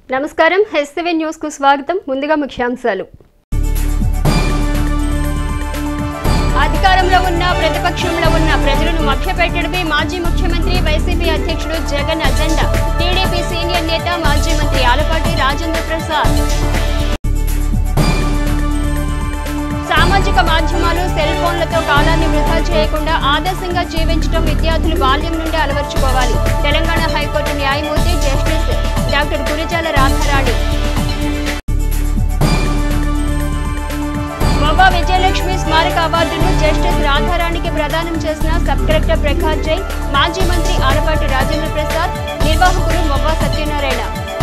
నమస్కారం హెస్సెవెన్ న్యూస్ కు స్వాగతం ముందుగా ముఖ్యాంశాలు అధికారంలో ఉన్న ప్రతిపక్షంలో ఉన్న ప్రజలను మభ్యపెట్టడమే మాజీ ముఖ్యమంత్రి వైసీపీ అధ్యక్షుడు జగన్ అజెండా టీడీపీ సీనియర్ నేత మాజీ మంత్రి ఆలపాటి రాజేంద్ర ప్రసాద్ సామాజిక మాధ్యమాలు సెల్ ఫోన్లతో కాలాన్ని వృధా చేయకుండా ఆదర్శంగా జీవించడం విద్యార్థులు బాల్యం నుండి అలవర్చుకోవాలి తెలంగాణ హైకోర్టు న్యాయమూర్తి జస్టిస్ డాక్టర్ గురిజాల రాధారాణి మొబా విజయలక్ష్మి స్మారక అవార్డును జస్టిస్ రాధారాణికి ప్రదానం చేసిన సబ్ కలెక్టర్ ప్రకాష్ జైన్ మాజీ మంత్రి ఆలపాటి రాజేంద్ర ప్రసాద్ నిర్వాహకులు మొబా సత్యనారాయణ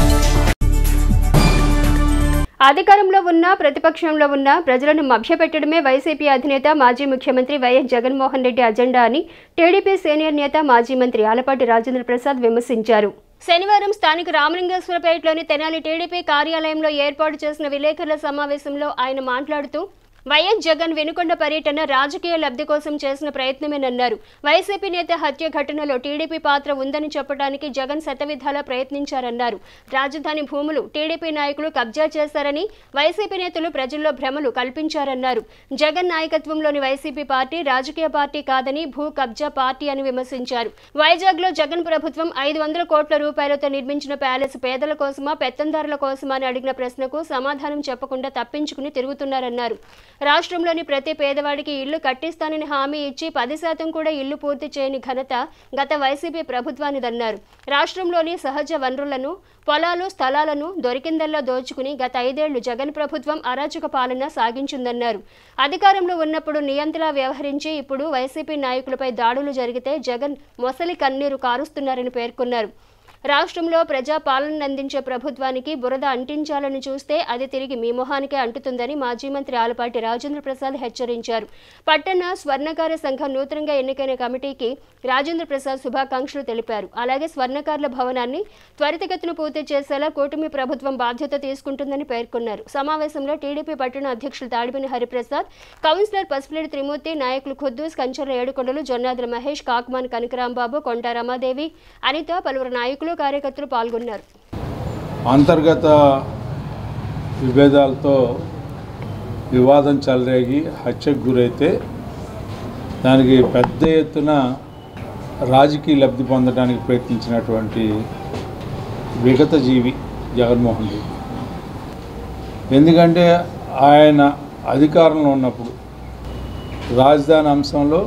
అధికారంలో ఉన్న ప్రతిపక్షంలో ఉన్న ప్రజలను మభ్యపెట్టడమే వైసీపీ అధినేత మాజీ ముఖ్యమంత్రి వైఎస్ జగన్మోహన్ రెడ్డి అజెండా అని టీడీపీ సీనియర్ నేత మాజీ మంత్రి ఆలపాటి రాజేంద్ర ప్రసాద్ విమర్శించారు శనివారం స్థానిక రామలింగేశ్వరపేటలోని తెనాలి టీడీపీ కార్యాలయంలో ఏర్పాటు చేసిన విలేకరుల సమావేశంలో ఆయన మాట్లాడుతూ వైఎస్ జగన్ వినుకొండ పర్యటన రాజకీయ లబ్ధి కోసం చేసిన ప్రయత్నమేనన్నారు వైసీపీ నేత హత్య ఘటనలో టీడీపీ పాత్ర ఉందని చెప్పడానికి జగన్ శతవిధాలా ప్రయత్నించారన్నారు రాజధాని భూములు టీడీపీ నాయకులు కబ్జా చేశారని వైసీపీ నేతలు ప్రజల్లో భ్రమలు కల్పించారన్నారు జగన్ నాయకత్వంలోని వైసీపీ పార్టీ రాజకీయ పార్టీ కాదని భూ కబ్జా పార్టీ అని విమర్శించారు వైజాగ్ లో జగన్ ప్రభుత్వం ఐదు వందల కోట్ల రూపాయలతో నిర్మించిన ప్యాలెస్ పేదల కోసమా పెత్తందారుల కోసమా అని అడిగిన ప్రశ్నకు సమాధానం చెప్పకుండా తప్పించుకుని తిరుగుతున్నారన్నారు రాష్ట్రంలోని ప్రతి పేదవాడికి ఇల్లు కట్టిస్తానని హామీ ఇచ్చి పది శాతం కూడా ఇల్లు పూర్తి చేయని ఘనత గత వైసీపీ ప్రభుత్వానిదన్నారు రాష్ట్రంలోని సహజ వనరులను పొలాలు స్థలాలను దొరికిందల్లా దోచుకుని గత ఐదేళ్లు జగన్ ప్రభుత్వం అరాచక పాలన సాగించిందన్నారు అధికారంలో ఉన్నప్పుడు నియంత్రణ వ్యవహరించి ఇప్పుడు వైసీపీ నాయకులపై దాడులు జరిగితే జగన్ మొసలి కన్నీరు కారుస్తున్నారని పేర్కొన్నారు రాష్ట్రంలో ప్రజా పాలన అందించే ప్రభుత్వానికి బురద అంటించాలని చూస్తే అది తిరిగి మీ మొహానికే అంటుతుందని మాజీ మంత్రి ఆలపాటి రాజేంద్ర ప్రసాద్ హెచ్చరించారు పట్టణ స్వర్ణకార సంఘం నూతనంగా ఎన్నికైన కమిటీకి రాజేంద్ర ప్రసాద్ శుభాకాంక్షలు తెలిపారు అలాగే స్వర్ణకారుల భవనాన్ని త్వరితగతిన పూర్తి చేసేలా కూటమి ప్రభుత్వం బాధ్యత తీసుకుంటుందని పేర్కొన్నారు సమావేశంలో టీడీపీ పట్టణ అధ్యక్షులు తాడిపిని హరిప్రసాద్ కౌన్సిలర్ పసుపులేడి త్రిమూర్తి నాయకులు ఖుద్దూస్ కంచర్ల ఏడుకొండలు జొన్నాదుల మహేష్ కాకుమాన్ కనకరాంబాబు కొండ రమాదేవి అనిత పలువురు నాయకులు కార్యకర్తలు పాల్గొన్నారు అంతర్గత విభేదాలతో వివాదం చెలరేగి హత్యకు గురైతే దానికి పెద్ద ఎత్తున రాజకీయ లబ్ధి పొందడానికి ప్రయత్నించినటువంటి విగత జీవి జగన్మోహన్ రెడ్డి ఎందుకంటే ఆయన అధికారంలో ఉన్నప్పుడు రాజధాని అంశంలో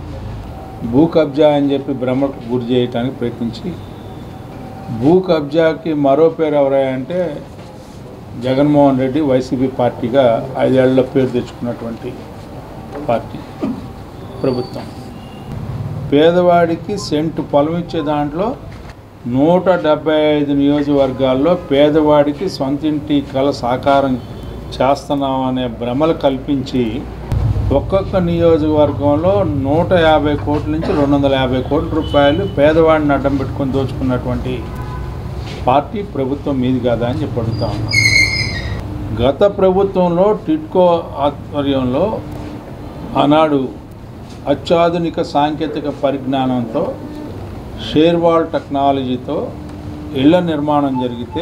భూ కబ్జా అని చెప్పి భ్రమకు గురి చేయడానికి ప్రయత్నించి భూ కబ్జాకి మరో పేరు ఎవరంటే జగన్మోహన్ రెడ్డి వైసీపీ పార్టీగా ఐదేళ్ల పేరు తెచ్చుకున్నటువంటి పార్టీ ప్రభుత్వం పేదవాడికి సెంటు పొలం ఇచ్చే దాంట్లో నూట డెబ్బై ఐదు నియోజకవర్గాల్లో పేదవాడికి సొంతింటి కల సాకారం చేస్తున్నాం అనే భ్రమలు కల్పించి ఒక్కొక్క నియోజకవర్గంలో నూట యాభై కోట్ల నుంచి రెండు వందల యాభై కోట్ల రూపాయలు పేదవాడిని అడ్డం పెట్టుకొని దోచుకున్నటువంటి పార్టీ ప్రభుత్వం మీది కాదా అని చెప్పి అడుగుతా ఉన్నాం గత ప్రభుత్వంలో టిట్కో ఆధ్వర్యంలో ఆనాడు అత్యాధునిక సాంకేతిక పరిజ్ఞానంతో షేర్వాల్ టెక్నాలజీతో ఇళ్ల నిర్మాణం జరిగితే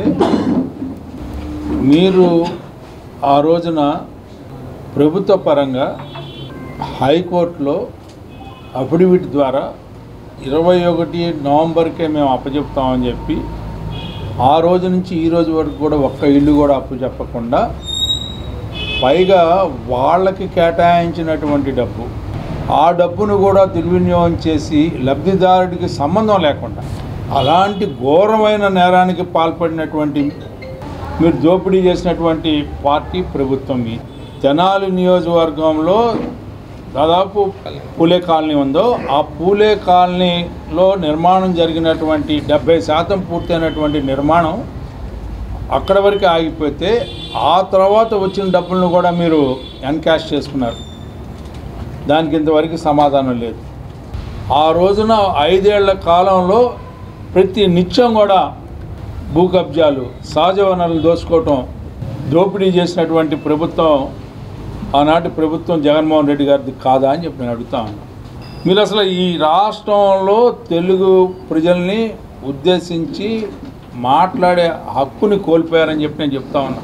మీరు ఆ రోజున ప్రభుత్వ పరంగా హైకోర్టులో అఫిడవిట్ ద్వారా ఇరవై ఒకటి నవంబర్కే మేము అప్పచెప్తామని చెప్పి ఆ రోజు నుంచి ఈ రోజు వరకు కూడా ఒక్క ఇల్లు కూడా అప్పు చెప్పకుండా పైగా వాళ్ళకి కేటాయించినటువంటి డబ్బు ఆ డబ్బును కూడా దుర్వినియోగం చేసి లబ్ధిదారుడికి సంబంధం లేకుండా అలాంటి ఘోరమైన నేరానికి పాల్పడినటువంటి మీరు దోపిడీ చేసినటువంటి పార్టీ ప్రభుత్వం మీ తెనాలి నియోజకవర్గంలో దాదాపు పూలే కాలనీ ఉందో ఆ పూలే కాలనీలో నిర్మాణం జరిగినటువంటి డెబ్బై శాతం పూర్తయినటువంటి నిర్మాణం అక్కడ వరకు ఆగిపోతే ఆ తర్వాత వచ్చిన డబ్బులను కూడా మీరు ఎన్కాష్ చేసుకున్నారు దానికి ఇంతవరకు సమాధానం లేదు ఆ రోజున ఐదేళ్ల కాలంలో ప్రతి నిత్యం కూడా భూ కబ్జాలు సహజ వనరులు దోచుకోవటం దోపిడీ చేసినటువంటి ప్రభుత్వం ఆనాటి ప్రభుత్వం జగన్మోహన్ రెడ్డి గారిది కాదా అని చెప్పి నేను అడుగుతా ఉన్నా మీరు అసలు ఈ రాష్ట్రంలో తెలుగు ప్రజల్ని ఉద్దేశించి మాట్లాడే హక్కుని కోల్పోయారని చెప్పి నేను చెప్తా ఉన్నా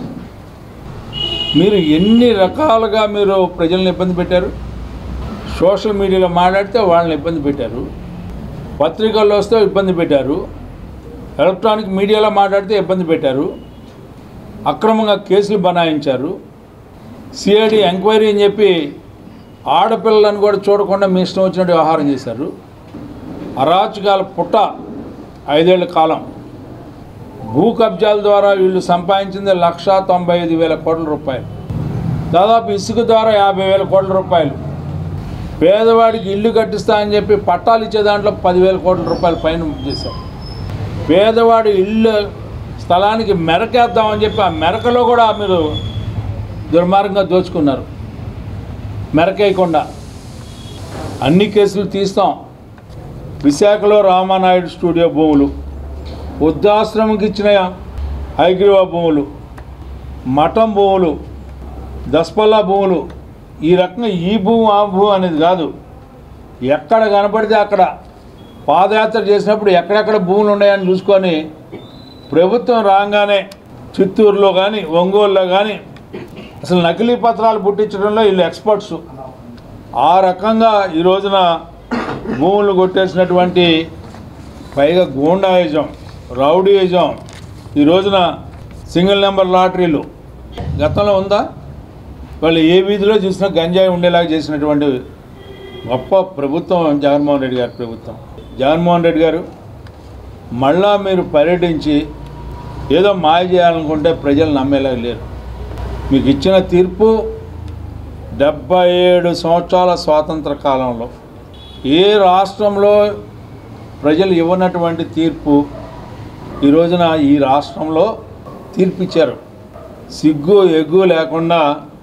మీరు ఎన్ని రకాలుగా మీరు ప్రజల్ని ఇబ్బంది పెట్టారు సోషల్ మీడియాలో మాట్లాడితే వాళ్ళని ఇబ్బంది పెట్టారు పత్రికల్లో వస్తే ఇబ్బంది పెట్టారు ఎలక్ట్రానిక్ మీడియాలో మాట్లాడితే ఇబ్బంది పెట్టారు అక్రమంగా కేసులు బనాయించారు సిఐడి ఎంక్వైరీ అని చెప్పి ఆడపిల్లలను కూడా చూడకుండా మీ ఇష్టం వచ్చినట్టు వ్యవహారం చేశారు అరాచకాల పుట్ట ఐదేళ్ల కాలం భూ కబ్జాల ద్వారా వీళ్ళు సంపాదించింది లక్ష తొంభై ఐదు వేల కోట్ల రూపాయలు దాదాపు ఇసుక ద్వారా యాభై వేల కోట్ల రూపాయలు పేదవాడికి ఇల్లు కట్టిస్తా అని చెప్పి పట్టాలు ఇచ్చే దాంట్లో పదివేల కోట్ల రూపాయలు పైన చేశారు పేదవాడి ఇల్లు స్థలానికి మెరకేద్దామని చెప్పి ఆ మెరకలో కూడా మీరు దుర్మార్గంగా దోచుకున్నారు మెరకేయకుండా అన్ని కేసులు తీస్తాం విశాఖలో రామానాయుడు స్టూడియో భూములు వృద్ధాశ్రమంకి ఇచ్చిన హైగ్రీవ భూములు మఠం భూములు దస్పల్లా భూములు ఈ రకంగా ఈ భూమి ఆ భూమి అనేది కాదు ఎక్కడ కనపడితే అక్కడ పాదయాత్ర చేసినప్పుడు ఎక్కడెక్కడ భూములు ఉన్నాయని చూసుకొని ప్రభుత్వం రాగానే చిత్తూరులో కానీ ఒంగోలులో కానీ అసలు నకిలీ పత్రాలు పుట్టించడంలో వీళ్ళు ఎక్స్పర్ట్స్ ఆ రకంగా ఈ రోజున భూములు కొట్టేసినటువంటి పైగా గూండాయిజం రౌడీయిజం ఈ రోజున సింగిల్ నెంబర్ లాటరీలు గతంలో ఉందా వాళ్ళు ఏ వీధిలో చూసినా గంజాయి ఉండేలాగా చేసినటువంటి గొప్ప ప్రభుత్వం జగన్మోహన్ రెడ్డి గారి ప్రభుత్వం జగన్మోహన్ రెడ్డి గారు మళ్ళా మీరు పర్యటించి ఏదో మాయ చేయాలనుకుంటే ప్రజలు నమ్మేలాగా లేరు మీకు ఇచ్చిన తీర్పు డెబ్బై ఏడు సంవత్సరాల స్వాతంత్ర కాలంలో ఏ రాష్ట్రంలో ప్రజలు ఇవ్వనటువంటి తీర్పు ఈ రోజున ఈ రాష్ట్రంలో తీర్పు ఇచ్చారు సిగ్గు ఎగ్గు లేకుండా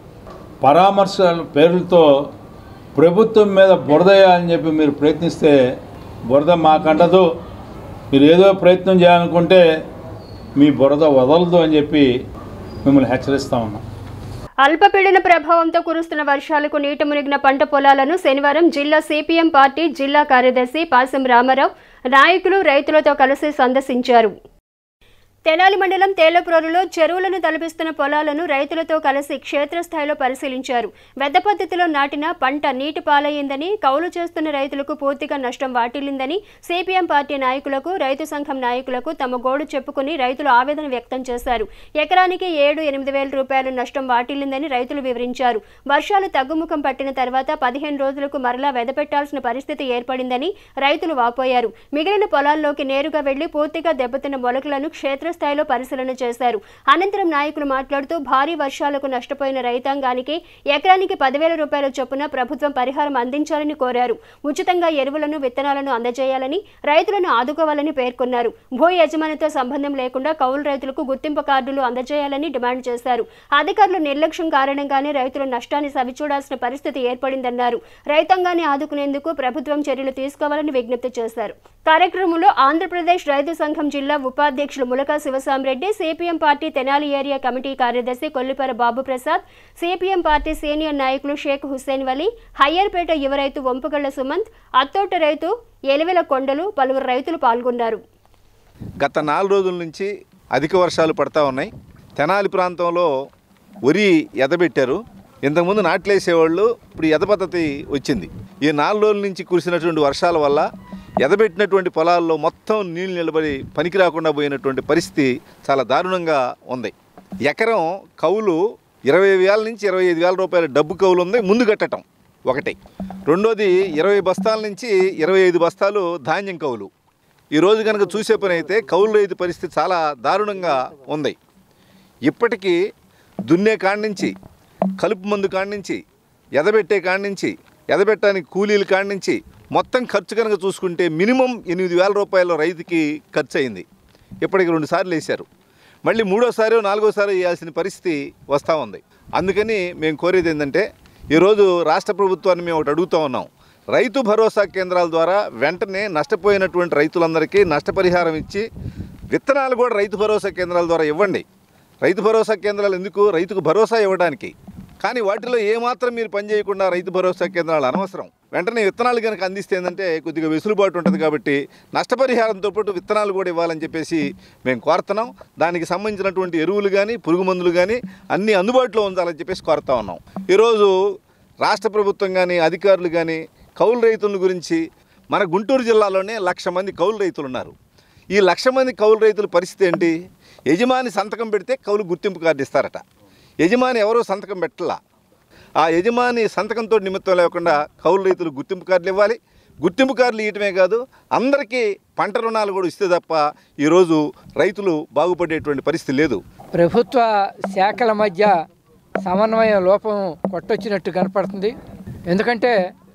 పరామర్శల పేర్లతో ప్రభుత్వం మీద బురదయ్యాలని చెప్పి మీరు ప్రయత్నిస్తే బురద మాకంటదు మీరు ఏదో ప్రయత్నం చేయాలనుకుంటే మీ బురద వదలదు అని చెప్పి మిమ్మల్ని హెచ్చరిస్తా ఉన్నాం అల్పపీడన ప్రభావంతో కురుస్తున్న వర్షాలకు నీట మునిగిన పంట పొలాలను శనివారం జిల్లా సిపిఎం పార్టీ జిల్లా కార్యదర్శి పాసం రామారావు నాయకులు రైతులతో కలిసి సందర్శించారు తెనాలి మండలం తేలప్రోలులో చెరువులను తలపిస్తున్న పొలాలను రైతులతో కలిసి క్షేత్రస్థాయిలో పరిశీలించారు వెద్ద పద్ధతిలో నాటిన పంట నీటి పాలయ్యిందని కౌలు చేస్తున్న రైతులకు పూర్తిగా నష్టం వాటిల్లిందని సిపిఎం పార్టీ నాయకులకు రైతు సంఘం నాయకులకు తమ గోడు చెప్పుకుని రైతులు ఆవేదన వ్యక్తం చేశారు ఎకరానికి ఏడు ఎనిమిది వేల రూపాయలు నష్టం వాటిల్లిందని రైతులు వివరించారు వర్షాలు తగ్గుముఖం పట్టిన తర్వాత పదిహేను రోజులకు మరలా వెదపెట్టాల్సిన పరిస్థితి ఏర్పడిందని రైతులు వాపోయారు మిగిలిన పొలాల్లోకి నేరుగా వెళ్లి పూర్తిగా దెబ్బతిన్న మొలకలను క్షేత్రస్థాయిలో పరిశీలన చేశారు అనంతరం నాయకులు మాట్లాడుతూ భారీ వర్షాలకు నష్టపోయిన రైతాంగానికి ఎకరానికి పదివేల రూపాయల చొప్పున ప్రభుత్వం పరిహారం అందించాలని కోరారు ఉచితంగా ఎరువులను విత్తనాలను అందజేయాలని రైతులను ఆదుకోవాలని పేర్కొన్నారు భూ యజమానితో సంబంధం లేకుండా కౌలు రైతులకు గుర్తింపు కార్డులు అందజేయాలని డిమాండ్ చేశారు అధికారులు నిర్లక్ష్యం కారణంగానే రైతుల నష్టాన్ని సవిచూడాల్సిన పరిస్థితి ఏర్పడిందన్నారు రైతాంగాన్ని ఆదుకునేందుకు ప్రభుత్వం చర్యలు తీసుకోవాలని విజ్ఞప్తి చేశారు కార్యక్రమంలో ఆంధ్రప్రదేశ్ రైతు సంఘం జిల్లా ఉపాధ్యక్షులు Mulaka Sivasamireddy CPM party Tenali area committee కార్యదర్శి Kollipara Babu Prasad CPM party senior నాయకులు షేక్ హుస్సేన్ వలీ హయ్యర్పేట యువ రైతు వంపుగళ్ల సుమంత్ అత్తోట రైతు ఎలివెల కొండలు పలువురు రైతులు పాల్గొన్నారు గత నాలుగు రోజుల నుంచి అధిక వర్షాలు పడతా ఉన్నాయి తెనాలి ప్రాంతంలో వరి ఎదబెట్టారు ఇంతకుముందు నాట్లేసేవాళ్ళు ఇప్పుడు ఎద పద్ధతి వచ్చింది ఈ నాలుగు రోజుల నుంచి కురిసినటువంటి వర్షాల వల్ల ఎదబెట్టినటువంటి పొలాల్లో మొత్తం నీళ్లు నిలబడి పనికి రాకుండా పోయినటువంటి పరిస్థితి చాలా దారుణంగా ఉంది ఎకరం కౌలు ఇరవై వేల నుంచి ఇరవై ఐదు వేల రూపాయల డబ్బు కౌలు ఉంది ముందు కట్టడం ఒకటి రెండోది ఇరవై బస్తాల నుంచి ఇరవై ఐదు బస్తాలు ధాన్యం కౌలు ఈ రోజు కనుక చూసే పని అయితే కౌలు రైతు పరిస్థితి చాలా దారుణంగా ఉంది ఇప్పటికీ దున్నే కాడి నుంచి కలుపు మందు కాడి నుంచి ఎదబెట్టే కాడి నుంచి ఎదబెట్టడానికి కూలీల కాడి నుంచి మొత్తం ఖర్చు కనుక చూసుకుంటే మినిమం ఎనిమిది వేల రూపాయలు రైతుకి ఖర్చు అయింది ఇప్పటికి రెండు సార్లు వేశారు మళ్ళీ మూడోసారి నాలుగోసారి వేయాల్సిన పరిస్థితి వస్తూ ఉంది అందుకని మేము కోరేది ఏంటంటే ఈరోజు రాష్ట్ర ప్రభుత్వాన్ని మేము ఒకటి అడుగుతూ ఉన్నాం రైతు భరోసా కేంద్రాల ద్వారా వెంటనే నష్టపోయినటువంటి రైతులందరికీ నష్టపరిహారం ఇచ్చి విత్తనాలు కూడా రైతు భరోసా కేంద్రాల ద్వారా ఇవ్వండి రైతు భరోసా కేంద్రాలు ఎందుకు రైతుకు భరోసా ఇవ్వడానికి కానీ వాటిలో ఏమాత్రం మీరు పనిచేయకుండా రైతు భరోసా కేంద్రాలు అనవసరం వెంటనే విత్తనాలు కనుక అందిస్తే ఏంటంటే కొద్దిగా వెసులుబాటు ఉంటుంది కాబట్టి నష్టపరిహారంతో పాటు విత్తనాలు కూడా ఇవ్వాలని చెప్పేసి మేము కోరుతున్నాం దానికి సంబంధించినటువంటి ఎరువులు కానీ పురుగు మందులు కానీ అన్నీ అందుబాటులో ఉంచాలని చెప్పేసి కోరుతా ఉన్నాం ఈరోజు రాష్ట్ర ప్రభుత్వం కానీ అధికారులు కానీ కౌలు రైతుల గురించి మన గుంటూరు జిల్లాలోనే లక్ష మంది కౌలు రైతులు ఉన్నారు ఈ లక్ష మంది కౌలు రైతుల పరిస్థితి ఏంటి యజమాని సంతకం పెడితే కౌలు గుర్తింపు కార్డు ఇస్తారట యజమాని ఎవరో సంతకం పెట్టలా ఆ యజమాని సంతకంతో నిమిత్తం లేకుండా కౌలు రైతులు గుర్తింపు కార్డులు ఇవ్వాలి గుర్తింపు కార్డులు ఇవ్వటమే కాదు అందరికీ పంట రుణాలు కూడా ఇస్తే తప్ప ఈరోజు రైతులు బాగుపడేటువంటి పరిస్థితి లేదు ప్రభుత్వ శాఖల మధ్య సమన్వయ లోపం కొట్టొచ్చినట్టు కనపడుతుంది ఎందుకంటే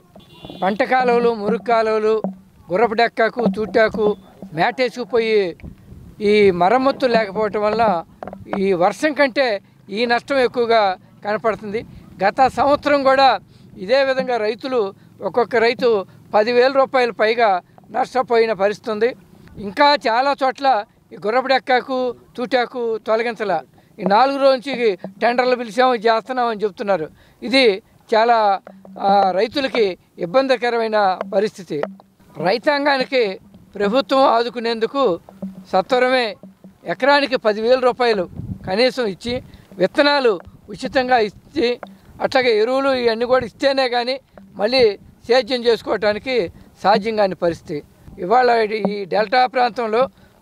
పంట కాలువలు మురుగు కాలువలు గుర్రపు డెక్కకు తూటాకు మేటేసుకుపోయి ఈ మరమ్మత్తు లేకపోవటం వల్ల ఈ వర్షం కంటే ఈ నష్టం ఎక్కువగా కనపడుతుంది గత సంవత్సరం కూడా ఇదే విధంగా రైతులు ఒక్కొక్క రైతు పదివేల రూపాయలు పైగా నష్టపోయిన పరిస్థితి ఉంది ఇంకా చాలా చోట్ల ఈ గుర్రపు డెక్కకు తూటాకు తొలగించల ఈ నాలుగు రోజు నుంచి టెండర్లు పిలిచాము ఇది చేస్తున్నామని చెప్తున్నారు ఇది చాలా ఆ, రైతులకి ఇబ్బందికరమైన పరిస్థితి రైతాంగానికి ప్రభుత్వం ఆదుకునేందుకు సత్వరమే ఎకరానికి పదివేల రూపాయలు కనీసం ఇచ్చి విత్తనాలు ఉచితంగా ఇచ్చి అట్లాగే ఎరువులు ఇవన్నీ కూడా ఇస్తేనే కానీ మళ్ళీ సేద్యం చేసుకోవటానికి సాధ్యం కాని పరిస్థితి ఇవాళ ఈ డెల్టా ప్రాంతంలో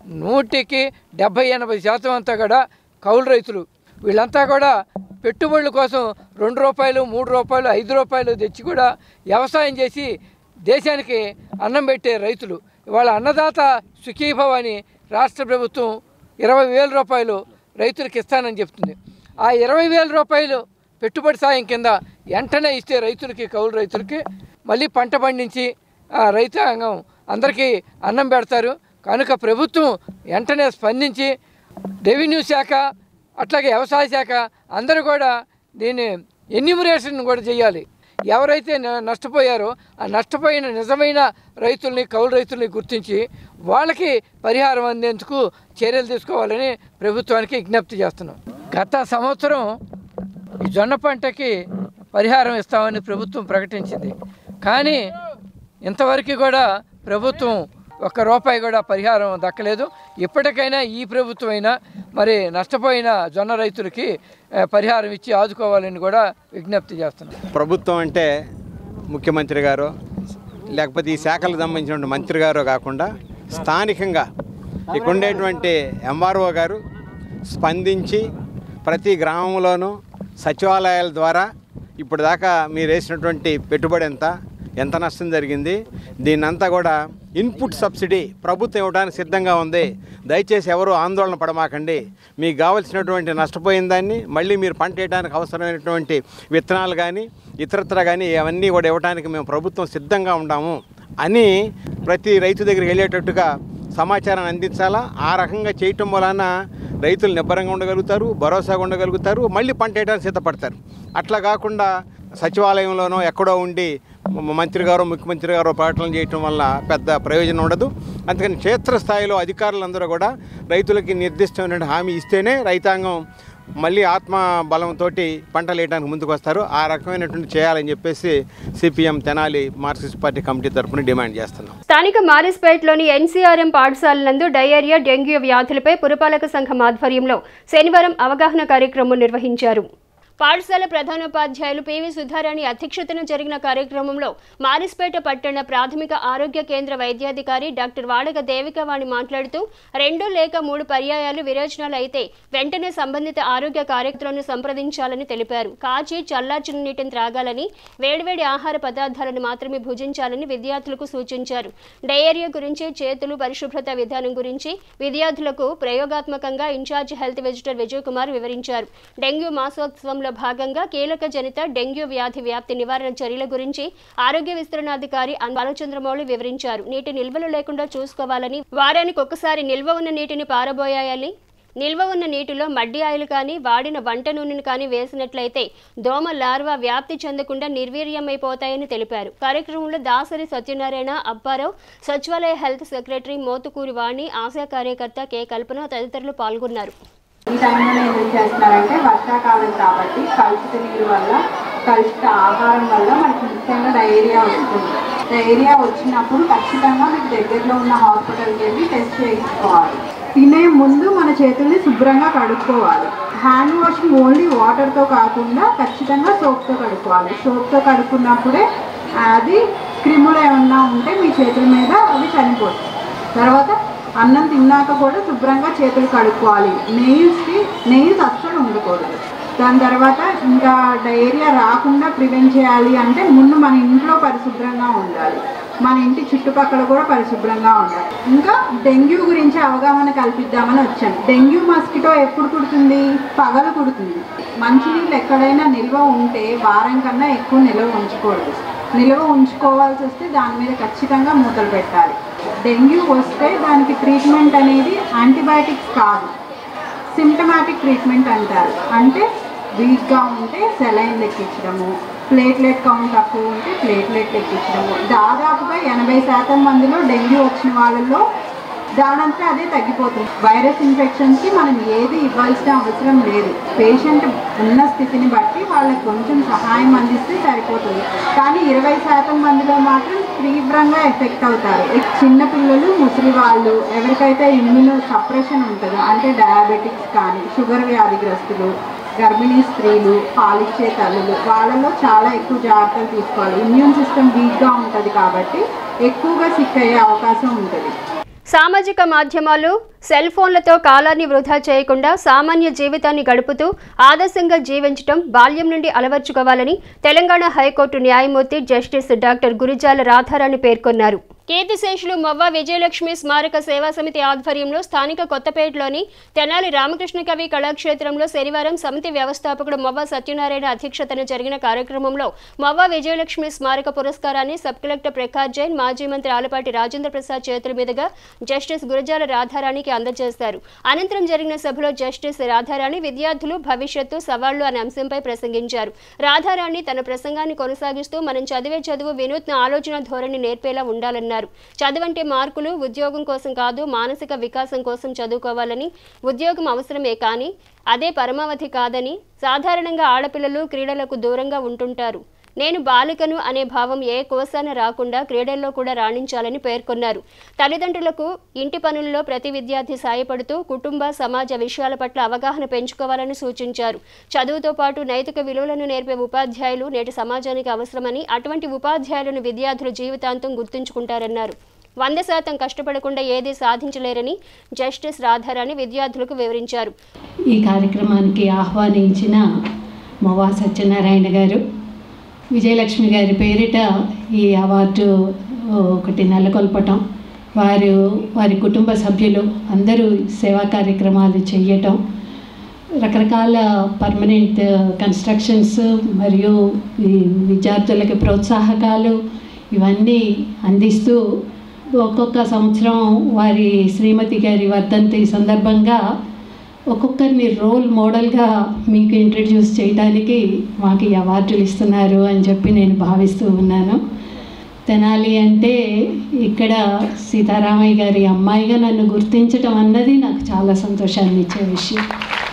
నూటికి డెబ్భై ఎనభై శాతం అంతా కూడా కౌలు రైతులు వీళ్ళంతా కూడా పెట్టుబడుల కోసం రెండు రూపాయలు మూడు రూపాయలు ఐదు రూపాయలు తెచ్చి కూడా వ్యవసాయం చేసి దేశానికి అన్నం పెట్టే రైతులు ఇవాళ అన్నదాత సుఖీభవ అని రాష్ట్ర ప్రభుత్వం ఇరవై వేల రూపాయలు రైతులకు ఇస్తానని చెప్తుంది ఆ ఇరవై వేల రూపాయలు పెట్టుబడి సాయం కింద వెంటనే ఇస్తే రైతులకి కౌలు రైతులకి మళ్ళీ పంట పండించి ఆ రైతాంగం అందరికీ అన్నం పెడతారు కనుక ప్రభుత్వం వెంటనే స్పందించి రెవెన్యూ శాఖ అట్లాగే వ్యవసాయ శాఖ అందరూ కూడా దీన్ని ఎన్యూమరేషన్ కూడా చేయాలి ఎవరైతే న- నష్టపోయారో ఆ నష్టపోయిన నిజమైన రైతుల్ని కౌలు రైతుల్ని గుర్తించి వాళ్ళకి పరిహారం అందేందుకు చర్యలు తీసుకోవాలని ప్రభుత్వానికి విజ్ఞప్తి చేస్తున్నాం గత సంవత్సరం ఈ జొన్న పంటకి పరిహారం ఇస్తామని ప్రభుత్వం ప్రకటించింది కానీ ఇంతవరకు కూడా ప్రభుత్వం ఒక్క రూపాయి కూడా పరిహారం దక్కలేదు ఇప్పటికైనా ఈ ప్రభుత్వం అయినా మరి నష్టపోయిన జొన్న రైతులకి ఆ, పరిహారం ఇచ్చి ఆదుకోవాలని కూడా విజ్ఞప్తి చేస్తున్నాం ప్రభుత్వం అంటే ముఖ్యమంత్రి గారు లేకపోతే ఈ శాఖలకు సంబంధించిన మంత్రి గారు కాకుండా స్థానికంగా ఇక్కడ ఉండేటువంటి ఎంఆర్ఓ గారు స్పందించి ప్రతి గ్రామంలోనూ సచివాలయాల ద్వారా ఇప్పుడు దాకా మీరు వేసినటువంటి పెట్టుబడి ఎంత ఎంత నష్టం జరిగింది దీన్నంతా కూడా ఇన్పుట్ సబ్సిడీ ప్రభుత్వం ఇవ్వడానికి సిద్ధంగా ఉంది దయచేసి ఎవరు ఆందోళన పడమాకండి మీకు కావలసినటువంటి నష్టపోయిన దాన్ని మళ్ళీ మీరు పంట వేయడానికి అవసరమైనటువంటి విత్తనాలు కానీ ఇతరత్ర కానీ అవన్నీ కూడా ఇవ్వడానికి మేము ప్రభుత్వం సిద్ధంగా ఉన్నాము అని ప్రతి రైతు దగ్గరికి వెళ్ళేటట్టుగా సమాచారాన్ని అందించాలా ఆ రకంగా చేయటం వలన రైతులు నిబ్బరంగా ఉండగలుగుతారు భరోసాగా ఉండగలుగుతారు మళ్ళీ పంట వేయడానికి సిద్ధపడతారు అట్లా కాకుండా సచివాలయంలోనో ఎక్కడో ఉండి మ- మంత్రి గారు ముఖ్యమంత్రి గారు ప్రకటనలు చేయటం వల్ల పెద్ద ప్రయోజనం ఉండదు అందుకని క్షేత్రస్థాయిలో అధికారులందరూ కూడా రైతులకి నిర్దిష్టమైన హామీ ఇస్తేనే రైతాంగం మళ్ళీ ఆత్మ బలంతో పంటలు వేయడానికి ముందుకు వస్తారు ఆ రకమైనటువంటి చేయాలని చెప్పేసి CPM Tenali Marxist party committee తరఫున డిమాండ్ చేస్తున్నాం స్థానిక మారిస్పేట్లోని ఎన్సీఆర్ఎం పాఠశాల నందు డయేరియా డెంగ్యూ వ్యాధులపై పురపాలక సంఘం ఆధ్వర్యంలో శనివారం అవగాహన కార్యక్రమం నిర్వహించారు పాఠశాల ప్రధానోపాధ్యాయులు పివి సుధారాణి అధ్యక్షతన జరిగిన కార్యక్రమంలో మారిస్పేట పట్టణ ప్రాథమిక ఆరోగ్య కేంద్ర వైద్యాధికారి డాక్టర్ వాడగ దేవికవాణి మాట్లాడుతూ రెండు లేక మూడు పర్యాయాలు విరోచనాలు అయితే వెంటనే సంబంధిత ఆరోగ్య కార్యకర్తలను సంప్రదించాలని తెలిపారు కాచి చల్లార్చిన నీటిని త్రాగాలని వేడివేడి ఆహార పదార్థాలను మాత్రమే భుజించాలని విద్యార్థులకు సూచించారు డయేరియా గురించి చేతులు పరిశుభ్రత విధానం గురించి విద్యార్థులకు ప్రయోగాత్మకంగా incharge health visitor Vijay Kumar వివరించారు డెంగ్యూ మాసోత్సవంలో భాగంగా కీలక జనిత డెంగ్యూ వ్యాధి వ్యాప్తి నివారణ చర్యల గురించి ఆరోగ్య విస్తరణాధికారి అన్ బాలచంద్రమౌళి వివరించారు నీటి నిల్వలు లేకుండా చూసుకోవాలని వారానికి ఒకసారి నిల్వ ఉన్న నీటిని పారబోయాలని నిల్వ ఉన్న నీటిలో మడ్డి ఆయిల్ కానీ వాడిన వంట నూనెను కానీ వేసినట్లయితే దోమ లార్వా వ్యాప్తి చెందకుండా నిర్వీర్యమైపోతాయని తెలిపారు కార్యక్రమంలో దాసరి సత్యనారాయణ అప్పారావు సచివాలయ హెల్త్ సెక్రటరీ మోతుకూరి వాణి ఆశా కార్యకర్త కె కల్పన తదితరులు పాల్గొన్నారు ఈ టైంలో ఎందుకు చేస్తున్నారంటే వర్షాకాలం కాబట్టి కలుషిత నీరు వల్ల కలుషిత ఆహారం వల్ల మనకి ముఖ్యంగా డయేరియా వస్తుంది డయేరియా వచ్చినప్పుడు ఖచ్చితంగా మీకు దగ్గరలో ఉన్న హాస్పిటల్కి వెళ్ళి టెస్ట్ చేయించుకోవాలి తినే ముందు మన చేతుల్ని శుభ్రంగా కడుక్కోవాలి హ్యాండ్ వాషింగ్ ఓన్లీ వాటర్తో కాకుండా ఖచ్చితంగా సోప్తో కడుక్కోవాలి సోప్తో కడుక్కున్నప్పుడే అది క్రిములు ఏమన్నా ఉంటే మీ చేతుల మీద అవి చనిపోతాయి తర్వాత అన్నం తిన్నాక కూడా శుభ్రంగా చేతులు కడుక్కోవాలి నెయిల్స్కి నెయిల్స్ అస్సలు ఉండకూడదు దాని తర్వాత ఇంకా డయేరియా రాకుండా ప్రివెంట్ చేయాలి అంటే ముందు మన ఇంట్లో పరిశుభ్రంగా ఉండాలి మన ఇంటి చుట్టుపక్కల కూడా పరిశుభ్రంగా ఉండాలి ఇంకా డెంగ్యూ గురించి అవగాహన కల్పిద్దామని వచ్చాను డెంగ్యూ మస్కిటో ఎప్పుడు కుడుతుంది పగలు కుడుతుంది మంచినీళ్ళు ఎక్కడైనా నిల్వ ఉంటే వారం కన్నా ఎక్కువ నిల్వ ఉంచకూడదు నిల్వ ఉంచుకోవాల్సి వస్తే దాని మీద ఖచ్చితంగా మూతలు పెట్టాలి డెంగ్యూ వస్తే దానికి ట్రీట్మెంట్ అనేది యాంటీబయాటిక్స్ కాదు సిమ్టమాటిక్ ట్రీట్మెంట్ అంటారు అంటే వీక్గా ఉంటే సెలైన్ ఎక్కించడము ప్లేట్లెట్ కౌంట్ తక్కువ ఉంటే ప్లేట్లెట్ ఎక్కించడము దాదాపుగా ఎనభై శాతం మందిలో డెంగ్యూ వచ్చిన వాళ్ళలో దానంతా అదే తగ్గిపోతుంది వైరస్ ఇన్ఫెక్షన్స్కి మనం ఏది ఇవ్వాల్సిన అవసరం లేదు పేషెంట్ ఉన్న స్థితిని బట్టి వాళ్ళకి కొంచెం సహాయం అందిస్తే సరిపోతుంది కానీ ఇరవై శాతం మందిలో మాత్రం తీవ్రంగా ఎఫెక్ట్ అవుతారు చిన్న పిల్లలు ముసలి వాళ్ళు ఎవరికైతే ఇమ్యూనో సప్రెషన్ ఉంటుందో అంటే డయాబెటిక్స్ కానీ షుగర్ వ్యాధిగ్రస్తులు గర్భిణీ స్త్రీలు పాలిచ్చే తల్లులు వాళ్ళలో చాలా ఎక్కువ జాగ్రత్తలు తీసుకోవాలి ఇమ్యూన్ సిస్టమ్ వీక్గా ఉంటుంది కాబట్టి ఎక్కువగా సిక్ అయ్యే అవకాశం ఉంటుంది సామాజిక మాధ్యమాలు సెల్ ఫోన్లతో కాలాన్ని వృధా చేయకుండా సామాన్య జీవితాన్ని గడుపుతూ ఆదర్శంగా జీవించటం బాల్యం నుండి అలవర్చుకోవాలని తెలంగాణ హైకోర్టు న్యాయమూర్తి జస్టిస్ డాక్టర్ గురిజాల రాధారాణి పేర్కొన్నారు కీర్తిశేషులు మొవ్వ విజయలక్ష్మి స్మారక సేవా సమితి ఆధ్వర్యంలో స్థానిక కొత్తపేటలోని తెనాలి రామకృష్ణ కవి కళాక్షేత్రంలో శనివారం సమితి వ్యవస్థాపకుడు మొవ్వ సత్యనారాయణ అధ్యక్షతన జరిగిన కార్యక్రమంలో మొవ్వ విజయలక్ష్మి స్మారక పురస్కారాన్ని సబ్ కలెక్టర్ ప్రకాష్ జైన్ మాజీ మంత్రి ఆలపాటి రాజేంద్ర ప్రసాద్ చేతుల మీదుగా జస్టిస్ గురజాల రాధారాణికి అందజేశారు అనంతరం జరిగిన సభలో జస్టిస్ రాధారాణి విద్యార్థులు భవిష్యత్తు సవాళ్లు అనే అంశంపై ప్రసంగించారు రాధారాణి తన ప్రసంగాన్ని కొనసాగిస్తూ మనం చదివే చదువు వినూత్న ఆలోచన ధోరణి నేర్పేలా ఉండాలన్నారు చదువంటే మార్కులు ఉద్యోగం కోసం కాదు మానసిక వికాసం కోసం చదువుకోవాలని ఉద్యోగం అవసరమే కానీ అదే పరమావధి కాదని సాధారణంగా ఆడపిల్లలు క్రీడలకు దూరంగా ఉంటుంటారు నేను బాలికను అనే భావం ఏ కోసాన రాకుండా క్రీడల్లో కూడా రాణించాలని పేర్కొన్నారు తల్లిదండ్రులకు ఇంటి పనుల్లో ప్రతి విద్యార్థి సాయపడుతూ కుటుంబ సమాజ విషయాల పట్ల అవగాహన పెంచుకోవాలని సూచించారు చదువుతో పాటు నైతిక విలువలను నేర్పే ఉపాధ్యాయులు నేటి సమాజానికి అవసరమని అటువంటి ఉపాధ్యాయులను విద్యార్థులు జీవితాంతం గుర్తుంచుకుంటారన్నారు వంద శాతం కష్టపడకుండా ఏదీ సాధించలేరని జస్టిస్ రాధారాణి విద్యార్థులకు వివరించారు ఈ కార్యక్రమానికి ఆహ్వానించిన మొవా సత్యనారాయణ గారు విజయలక్ష్మి గారి పేరిట ఈ అవార్డు ఒకటి నెలకొల్పటం వారు వారి కుటుంబ సభ్యులు అందరూ సేవా కార్యక్రమాలు చేయటం రకరకాల పర్మనెంట్ కన్స్ట్రక్షన్స్ మరియు ఈ విద్యార్థులకి ప్రోత్సాహకాలు ఇవన్నీ అందిస్తూ ఒక్కొక్క సంవత్సరం వారి శ్రీమతి గారి వర్ధంతి సందర్భంగా ఒక్కొక్కరిని రోల్ మోడల్గా మీకు ఇంట్రడ్యూస్ చేయడానికి మాకు ఈ అవార్డులు ఇస్తున్నారు అని చెప్పి నేను భావిస్తూ ఉన్నాను తెనాలి అంటే ఇక్కడ సీతారామయ్య గారి అమ్మాయిగా నన్ను గుర్తించటం అన్నది నాకు చాలా సంతోషాన్ని ఇచ్చే విషయం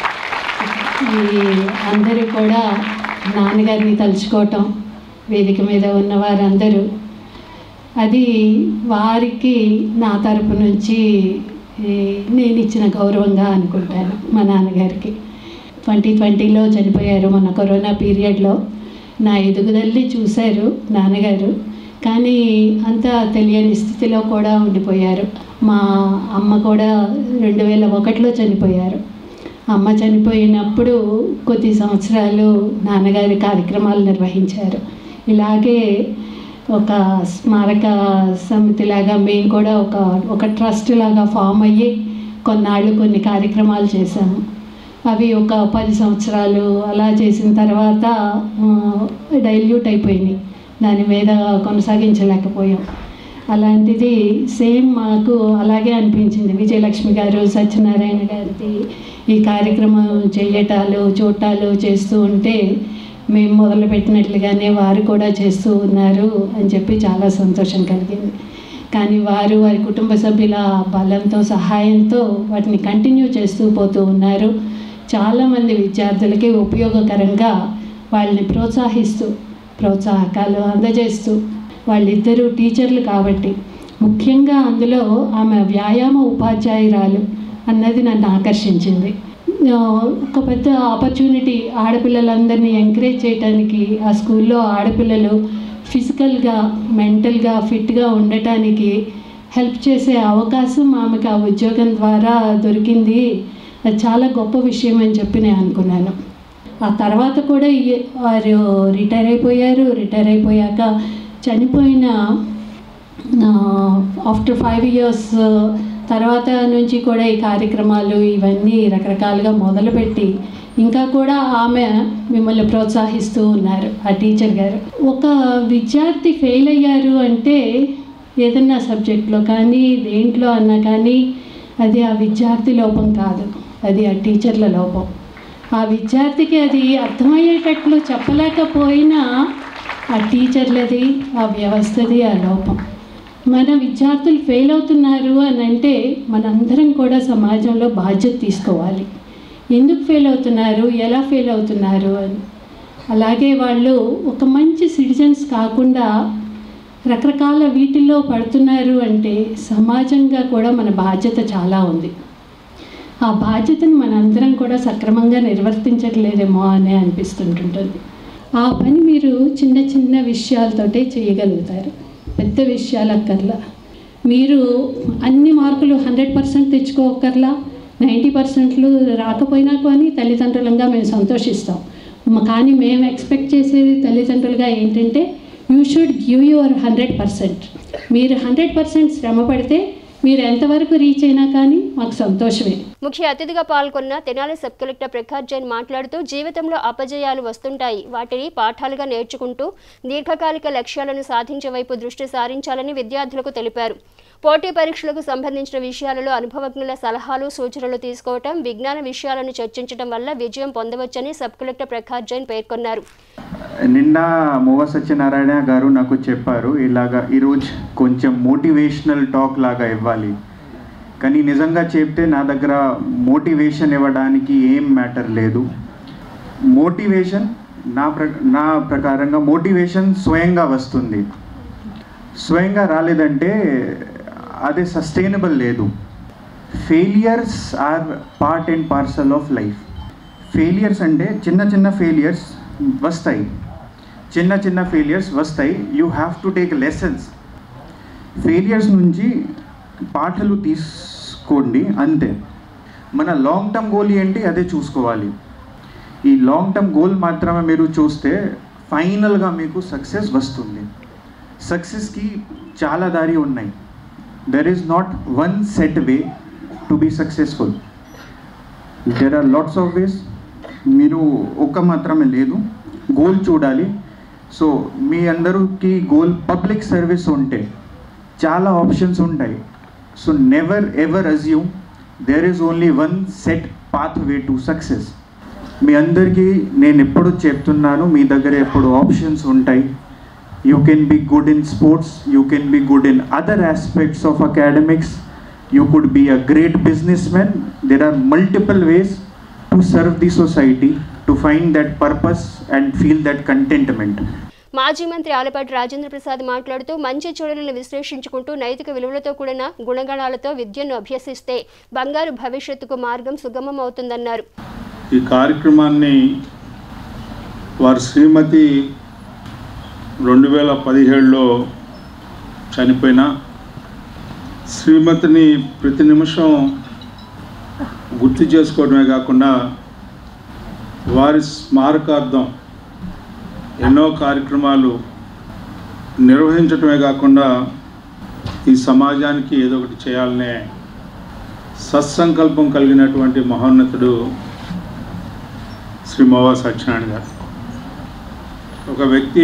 ఈ అందరూ కూడా నాన్నగారిని తలుచుకోవటం వేదిక మీద ఉన్న వారందరూ అది వారికి నా తరపు నుంచి ఈ, నేను ఇచ్చిన గౌరవంగా అనుకుంటాను మా నాన్నగారికి ట్వంటీ ట్వంటీలో చనిపోయారు మొన్న కరోనా పీరియడ్లో నా ఎదుగుదలని చూశారు నాన్నగారు కానీ అంత తెలియని స్థితిలో కూడా ఉండిపోయారు మా అమ్మ కూడా రెండు వేల ఒకటిలో చనిపోయారు అమ్మ చనిపోయినప్పుడు కొద్ది సంవత్సరాలు నాన్నగారి కార్యక్రమాలు నిర్వహించారు ఇలాగే ఒక స్మారక సమితిలాగా మేము కూడా ఒక ఒక ట్రస్ట్ లాగా ఫామ్ అయ్యి కొన్నాళ్ళు కొన్ని కార్యక్రమాలు చేశాము అవి ఒక పది సంవత్సరాలు అలా చేసిన తర్వాత డైల్యూట్ అయిపోయినాయి దాని మీద కొనసాగించలేకపోయాం అలాంటిది సేమ్ మాకు అలాగే అనిపించింది విజయలక్ష్మి గారు సత్యనారాయణ గారిది ఈ కార్యక్రమం చేయటాలు చూడటాలు చేస్తూ ఉంటే మేము మొదలుపెట్టినట్లుగానే వారు కూడా చేస్తూ ఉన్నారు అని చెప్పి చాలా సంతోషం కలిగింది కానీ వారు వారి కుటుంబ సభ్యుల బలంతో సహాయంతో వాటిని కంటిన్యూ చేస్తూ పోతూ ఉన్నారు చాలామంది విద్యార్థులకి ఉపయోగకరంగా వాళ్ళని ప్రోత్సహిస్తూ ప్రోత్సాహకాలు అందజేస్తూ వాళ్ళిద్దరూ టీచర్లు కాబట్టి ముఖ్యంగా అందులో ఆమె వ్యాయామ ఉపాధ్యాయురాలు అన్నది నన్ను ఆకర్షించింది ఆ, ఒక పెద్ద ఆపర్చునిటీ ఆడపిల్లలందరినీ ఎంకరేజ్ చేయడానికి ఆ స్కూల్లో ఆడపిల్లలు ఫిజికల్గా మెంటల్గా ఫిట్గా ఉండటానికి హెల్ప్ చేసే అవకాశం ఆమెకు ఆ ఉద్యోగం ద్వారా దొరికింది అది చాలా గొప్ప విషయం అని చెప్పి నేను అనుకున్నాను ఆ తర్వాత కూడా ఈ- వారు రిటైర్ అయిపోయారు రిటైర్ అయిపోయాక చనిపోయిన ఆఫ్టర్ ఫైవ్ ఇయర్స్ తర్వాత నుంచి కూడా ఈ కార్యక్రమాలు ఇవన్నీ రకరకాలుగా మొదలుపెట్టి ఇంకా కూడా ఆమె మిమ్మల్ని ప్రోత్సహిస్తూ ఉన్నారు ఆ టీచర్ గారు ఒక విద్యార్థి ఫెయిల్ అయ్యారు అంటే ఏదన్నా సబ్జెక్ట్లో కానీ దేంట్లో అన్నా కానీ అది ఆ విద్యార్థి లోపం కాదు అది ఆ టీచర్ల లోపం ఆ విద్యార్థికి అది అర్థమయ్యేటట్లు చెప్పలేకపోయినా ఆ టీచర్లది ఆ వ్యవస్థది ఆ లోపం మన విద్యార్థులు ఫెయిల్ అవుతున్నారు అని అంటే మనందరం కూడా సమాజంలో బాధ్యత తీసుకోవాలి ఎందుకు ఫెయిల్ అవుతున్నారు ఎలా ఫెయిల్ అవుతున్నారు అని అలాగే వాళ్ళు ఒక మంచి సిటిజన్స్ కాకుండా రకరకాల వీటిల్లో పడుతున్నారు అంటే సమాజంగా కూడా మన బాధ్యత చాలా ఉంది ఆ బాధ్యతను మనందరం కూడా సక్రమంగా నిర్వర్తించట్లేదేమో అని అనిపిస్తుంటుంటుంది ఆ పని మీరు చిన్న చిన్న విషయాలతోటే చేయగలుగుతారు పెద్ద విషయాలు అక్కర్లా మీరు అన్ని మార్కులు హండ్రెడ్ పర్సెంట్ తెచ్చుకోకర్లా నైంటీ పర్సెంట్లు రాకపోయినా కానీ తల్లిదండ్రులంగా మేము సంతోషిస్తాం మ- కానీ మేము ఎక్స్పెక్ట్ చేసేది తల్లిదండ్రులుగా ఏంటంటే you should give your hundred percent మీరు హండ్రెడ్ పర్సెంట్ శ్రమ పడితే మీరు ఎంతవరకు రీచ్ అయినా కానీ మాకు సంతోషమే ముఖ్య అతిథిగా పాల్గొన్న తెనాలి సబ్ కలెక్టర్ ప్రకాష్ జైన్ మాట్లాడుతూ జీవితంలో అపజయాలు వస్తుంటాయి వాటిని పాఠాలుగా నేర్చుకుంటూ దీర్ఘకాలిక లక్ష్యాలను సాధించే వైపు దృష్టి సారించాలని విద్యార్థులకు తెలిపారు పోటీ పరీక్షలకు సంబంధించిన విషయాలలో అనుభవజ్ఞుల సలహాలు సూచనలు తీసుకోవటం విజ్ఞాన విషయాలను చర్చించడం వల్ల విజయం పొందవచ్చని సబ్ కలెక్టర్ ప్రకాష్ జైన్ పేర్కొన్నారు నిన్న మోవ సత్యనారాయణ గారు నాకు చెప్పారు ఇలాగా ఈరోజు కొంచెం మోటివేషనల్ టాక్ లాగా ఇవ్వాలి కానీ నిజంగా చెప్తే నా దగ్గర మోటివేషన్ ఇవ్వడానికి ఏం మ్యాటర్ లేదు మోటివేషన్ నా ప్ర నా ప్రకారంగా మోటివేషన్ స్వయంగా వస్తుంది స్వయంగా రాలేదంటే అది సస్టైనబుల్ లేదు failures are part and parcel of life failures అంటే చిన్న చిన్న ఫెయిలియర్స్ వస్తాయి చిన్న చిన్న ఫెయిలియర్స్ వస్తాయి you have to take lessons failures నుంచి పాఠాలు తీసుకోండి అంతే మన లాంగ్ టర్మ్ గోల్ ఏంటి అదే చూసుకోవాలి ఈ లాంగ్ టర్మ్ గోల్ మాత్రమే మీరు చూస్తే ఫైనల్గా మీకు సక్సెస్ వస్తుంది సక్సెస్కి చాలా దారి ఉన్నాయి there is not one set way to be successful there are lots of ways మీరు ఒక్క మాత్రమే లేదు గోల్ చూడాలి సో మీ అందరికి గోల్ పబ్లిక్ సర్వీస్ ఉంటే చాలా ఆప్షన్స్ ఉంటాయి so never ever assume there is only one set path way to success మీ అందరికీ నేను ఎప్పుడు చెప్తున్నాను మీ దగ్గర ఎప్పుడు ఆప్షన్స్ ఉంటాయి you can be good in sports you can be good in other aspects of academics you could be a great businessman. There are multiple ways to serve the society, to find that purpose and feel that contentment. మాజీ మంత్రి ఆలపాటి రాజేంద్ర ప్రసాద్ మాట్లాడుతూ మంచి చెడులను విశ్లేషించుకుంటూ నైతిక విలువలతో కూడిన గుణగణాలతో విద్యను అభ్యసిస్తే బంగారు భవిష్యత్తుకు మార్గం సుగమం అవుతుందన్నారు ఈ కార్యక్రమాన్ని వారి శ్రీమతి రెండు వేల పదిహేడులో చనిపోయిన శ్రీమతిని ప్రతి నిమిషం గుర్తు చేసుకోవడమే కాకుండా వారి స్మారకార్థం ఎన్నో కార్యక్రమాలు నిర్వహించడమే కాకుండా ఈ సమాజానికి ఏదో ఒకటి చేయాలనే సత్సంకల్పం కలిగినటువంటి మహోన్నతుడు శ్రీ మోవా సత్యనారాయణ గారు ఒక వ్యక్తి